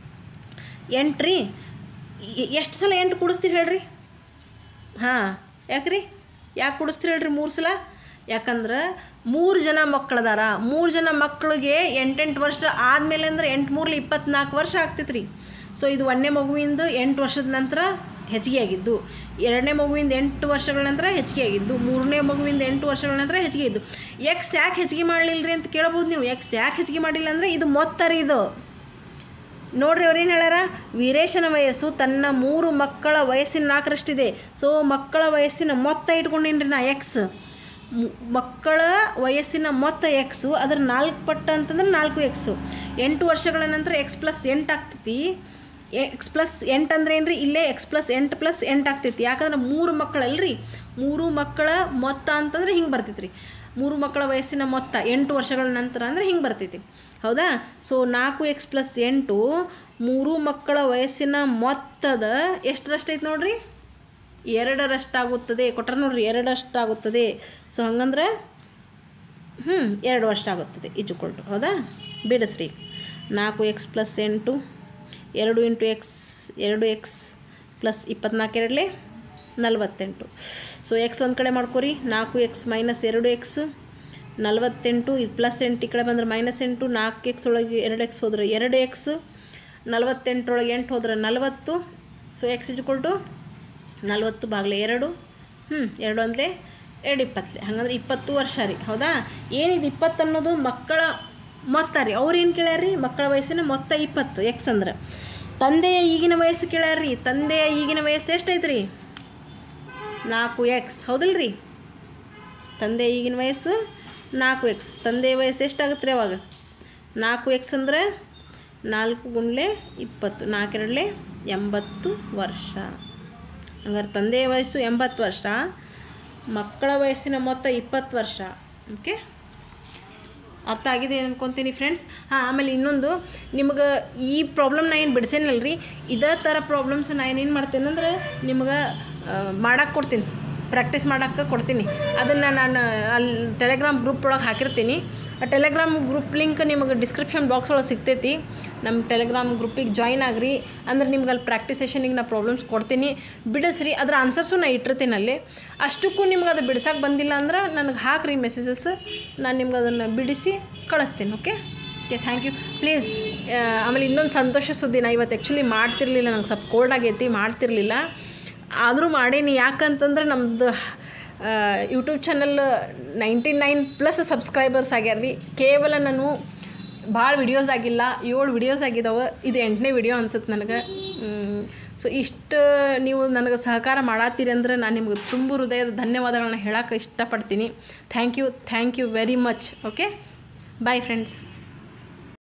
ಎಂಟ್ರಿ ಎಷ್ಟು ಸಲ ಎಂಟು ಕೂಡಿಸ್ತೀರಿ ಹೇಳ್ರಿ ಹಾಂ ಯಾಕ್ರಿ ಯಾಕೆ ಕುಡಿಸ್ತೀರಿ ಹೇಳ್ರಿ ಮೂರು ಸಲ ಯಾಕಂದ್ರೆ ಮೂರು ಜನ ಮಕ್ಕಳದಾರ ಮೂರು ಜನ ಮಕ್ಕಳಿಗೆ ಎಂಟೆಂಟು ವರ್ಷ ಆದಮೇಲೆ ಅಂದ್ರೆ ಎಂಟು ಮೂರ್ಲಿ ಇಪ್ಪತ್ನಾಲ್ಕು ವರ್ಷ ಆಗ್ತೈತೆ ರೀ ಸೊ ಇದು ಒಂದನೇ ಮಗುವಿಂದ ಎಂಟು ವರ್ಷದ ನಂತರ ಹೆಚ್ಚಿಗೆ ಆಗಿದ್ದು ಎರಡನೇ ಮಗುವಿಂದ ಎಂಟು ವರ್ಷಗಳ ನಂತರ ಹೆಚ್ಚಿಗೆ ಆಗಿದ್ದು ಮೂರನೇ ಮಗುವಿಂದ ಎಂಟು ವರ್ಷಗಳ ನಂತರ ಹೆಚ್ಚಿಗೆ ಇದ್ದು ಎಕ್ಸ್ ಯಾಕೆ ಹೆಚ್ಚಿಗೆ ಮಾಡಲಿಲ್ಲ ರೀ ಅಂತ ಕೇಳ್ಬೋದು ನೀವು ಎಕ್ಸ್ ಯಾಕೆ ಹೆಚ್ಚಿಗೆ ಮಾಡಿಲ್ಲ ಅಂದರೆ ಇದು ಮೊತ್ತ ರೀ ಇದು ನೋಡ್ರಿ ಅವ್ರೇನು ಹೇಳ್ಯಾರ ವೀರೇಶನ ವಯಸ್ಸು ತನ್ನ ಮೂರು ಮಕ್ಕಳ ವಯಸ್ಸಿನ ನಾಲ್ಕರಷ್ಟಿದೆ ಸೊ ಮಕ್ಕಳ ವಯಸ್ಸಿನ ಮೊತ್ತ ಇಟ್ಕೊಂಡೇನ್ರಿ ನಾ ಎಕ್ಸ್ ಮಕ್ಕಳ ವಯಸ್ಸಿನ ಮೊತ್ತ ಎಕ್ಸು ಅದ್ರ ನಾಲ್ಕು ಪಟ್ಟು ಅಂತಂದ್ರೆ ನಾಲ್ಕು ಎಕ್ಸು ಎಂಟು ವರ್ಷಗಳ ನಂತರ ಎಕ್ಸ್ ಪ್ಲಸ್ ಎಂಟು ಆಗ್ತೈತಿ ಎಕ್ಸ್ ಪ್ಲಸ್ ಎಂಟು ಅಂದ್ರೆ ಏನ್ರಿ ಇಲ್ಲೇ ಎಕ್ಸ್ ಪ್ಲಸ್ ಎಂಟು ಪ್ಲಸ್ ಎಂಟು ಆಗ್ತೈತಿ ಯಾಕಂದ್ರೆ ಮೂರು ಮಕ್ಕಳಲ್ರಿ ಮೂರು ಮಕ್ಕಳ ಮೊತ್ತ ಅಂತಂದ್ರೆ ಹಿಂಗೆ ಬರ್ತೈತಿ ರೀ ಮೂರು ಮಕ್ಕಳ ವಯಸ್ಸಿನ ಮೊತ್ತ ಎಂಟು ವರ್ಷಗಳ ನಂತರ ಅಂದ್ರೆ ಹಿಂಗೆ ಬರ್ತೈತಿ ಹೌದಾ ಸೊ ನಾಲ್ಕು ಎಕ್ಸ್ ಪ್ಲಸ್ ಎಂಟು ಮೂರು ಮಕ್ಕಳ ವಯಸ್ಸಿನ ಮೊತ್ತದ ಎಷ್ಟರಷ್ಟೈತೆ ನೋಡ್ರಿ ಎರಡರಷ್ಟಾಗುತ್ತದೆ ಕೊಟ್ರೆ ನೋಡ್ರಿ ಎರಡರಷ್ಟಾಗುತ್ತದೆ ಸೊ ಹಂಗಂದ್ರೆ ಹ್ಞೂ ಎರಡು ವರ್ಷ ಆಗುತ್ತದೆ ಇಜುಕೊಳ್ಟು ಹೌದಾ ಬಿಡಿಸ್ರಿ ನಾಲ್ಕು ಎಕ್ಸ್ ಪ್ಲಸ್ ಎಂಟು ಎರಡು ಇಂಟು ಎಕ್ಸ್ ಎರಡು ಎಕ್ಸ್ ಪ್ಲಸ್ ಇಪ್ಪತ್ನಾಲ್ಕು ಎರಡಲೇ ನಲವತ್ತೆಂಟು ಸೊ ಎಕ್ಸ್ ಒಂದು ಕಡೆ ಮಾಡ್ಕೊರಿ ನಾಲ್ಕು ಎಕ್ಸ್ ಮೈನಸ್ ಎರಡು ಎಕ್ಸ್ ನಲವತ್ತೆಂಟು ಇದು ಪ್ಲಸ್ ಎಂಟು ಈ ಕಡೆ ಬಂದ್ರೆ ಮೈನಸ್ ಎಂಟು ನಾಲ್ಕು ಎಕ್ಸ್ ಒಳಗೆ ಎರಡು ಎಕ್ಸ್ ಹೋದ್ರೆ ಎರಡು ಎಕ್ಸ್ ನಲವತ್ತೆಂಟರೊಳಗೆ ಎಂಟು ಹೋದ್ರೆ ನಲವತ್ತು ಸೊ ಎಕ್ಸ್ ಇಜ್ಕೊಳ್ಟು ನಲ್ವತ್ತು ಬಾಗಿಲೆ ಎರಡು ಹ್ಞೂ ಎರಡು ಒಂದಲೇ ಎರಡು ಇಪ್ಪತ್ತಲೆ ಹಂಗಂದ್ರೆ ಇಪ್ಪತ್ತು ವರ್ಷ ರೀ ಹೌದಾ ಏನಿದು ಇಪ್ಪತ್ತು ಅನ್ನೋದು ಮಕ್ಕಳ ಮೊತ್ತ ರೀ ಅವ್ರು ಏನು ಕೇಳ್ಯಾರ್ರಿ ಮಕ್ಕಳ ವಯಸ್ಸಿನ ಮೊತ್ತ ಇಪ್ಪತ್ತು ಎಕ್ಸ್ ಅಂದ್ರೆ ತಂದೆಯ ಈಗಿನ ವಯಸ್ಸು ಕೇಳ್ಯಾರ್ರಿ ತಂದೆಯ ಈಗಿನ ವಯಸ್ಸು ಎಷ್ಟೈತೆ ರೀ ನಾಲ್ಕು ಎಕ್ಸ್ ಹೌದಿಲ್ಲ ರೀ ತಂದೆ ಈಗಿನ ವಯಸ್ಸು ನಾಲ್ಕು ಎಕ್ಸ್ ತಂದೆ ವಯಸ್ಸು ಎಷ್ಟಾಗುತ್ತೆ ರೀ ಅವಾಗ ನಾಲ್ಕು ಎಕ್ಸ್ ಅಂದರೆ ನಾಲ್ಕು ಗುಂಡ್ಲೆ ಇಪ್ಪತ್ತು ನಾಲ್ಕೆರಡಲೆ ಎಂಬತ್ತು ವರ್ಷ ಹಂಗಾರೆ ತಂದೆಯ ವಯಸ್ಸು ಎಂಬತ್ತು ವರ್ಷ ಮಕ್ಕಳ ವಯಸ್ಸಿನ ಮೊತ್ತ ಇಪ್ಪತ್ತು ವರ್ಷ ಓಕೆ ಅರ್ಥ ಆಗಿದೆ ಅನ್ಕೊತೀನಿ ಫ್ರೆಂಡ್ಸ್ ಹಾಂ ಆಮೇಲೆ ಇನ್ನೊಂದು ನಿಮ್ಗೆ ಈ ಪ್ರಾಬ್ಲಮ್ ನಾ ಏನು ಬಿಡಿಸೇನಲ್ಲ ರೀ ಇದೇ ಥರ ಪ್ರಾಬ್ಲಮ್ಸ್ ನಾ ಏನೇನು ಮಾಡ್ತೇನೆ ಅಂದ್ರೆ ನಿಮ್ಗೆ ಮಾಡಕ್ಕೆ ಕೊಡ್ತೀನಿ ಪ್ರಾಕ್ಟೀಸ್ ಮಾಡೋಕ್ಕೆ ಕೊಡ್ತೀನಿ ಅದನ್ನು ನಾನು ಅಲ್ಲಿ ಟೆಲಿಗ್ರಾಮ್ ಗ್ರೂಪ್ ಒಳಗೆ ಹಾಕಿರ್ತೀನಿ ಆ ಟೆಲಿಗ್ರಾಮ್ ಗ್ರೂಪ್ ಲಿಂಕ್ ನಿಮಗೆ ಡಿಸ್ಕ್ರಿಪ್ಷನ್ ಬಾಕ್ಸ್ ಒಳಗೆ ಸಿಗ್ತೈತಿ ನಮ್ಮ ಟೆಲಿಗ್ರಾಮ್ ಗ್ರೂಪಿಗೆ ಜಾಯ್ನ್ ಆಗ್ರಿ ಅಂದ್ರೆ ನಿಮ್ಗೆ ಅಲ್ಲಿ ಪ್ರಾಕ್ಟೀಸ್ ಸೆಷನಿಗೆ ನಾ ಪ್ರಾಬ್ಲಮ್ಸ್ ಕೊಡ್ತೀನಿ ಬಿಡಿಸ್ರಿ ಅದ್ರ ಆನ್ಸರ್ಸು ನಾ ಇಟ್ಟಿರ್ತೀನಿ ಅಲ್ಲಿ ಅಷ್ಟಕ್ಕೂ ನಿಮ್ಗೆ ಅದು ಬಿಡ್ಸಕ್ಕೆ ಬಂದಿಲ್ಲ ಅಂದ್ರೆ ನನಗೆ ಹಾಕ್ರಿ ಮೆಸೇಜಸ್ ನಾನು ನಿಮ್ಗೆ ಅದನ್ನು ಬಿಡಿಸಿ ಕಳಿಸ್ತೀನಿ okay okay thank you please ಆಮೇಲೆ ಇನ್ನೊಂದು ಸಂತೋಷ ಸುದ್ದಿ ನಾ ಇವತ್ತು ಆ್ಯಕ್ಚುಲಿ ಮಾಡ್ತಿರ್ಲಿಲ್ಲ ನಂಗೆ ಸ್ವಲ್ಪ ಕೋಲ್ಡ್ ಆಗೈತಿ ಮಾಡ್ತಿರ್ಲಿಲ್ಲ ಆದರೂ ಮಾಡೀನಿ ಯಾಕಂತಂದ್ರೆ ನಮ್ಮದು YouTube channel ninety nine plus subscribers ಆಗ್ಯಾರ ರೀ ಕೇವಲ ನಾನು ಭಾಳ ವಿಡಿಯೋಸ್ ಆಗಿಲ್ಲ ಏಳು ವಿಡಿಯೋಸ್ ಆಗಿದ್ದಾವೆ ಇದು ಎಂಟನೇ ವಿಡಿಯೋ ಅನ್ಸುತ್ತೆ ನನಗೆ ಸೊ ಇಷ್ಟು ನೀವು ನನಗೆ ಸಹಕಾರ ಮಾಡತ್ತೀರಿ ಅಂದ್ರೆ ನಾನು ನಿಮ್ಗೆ ತುಂಬ ಹೃದಯದ ಧನ್ಯವಾದಗಳನ್ನ ಹೇಳೋಕೆ ಇಷ್ಟಪಡ್ತೀನಿ thank you thank you very much okay bye friends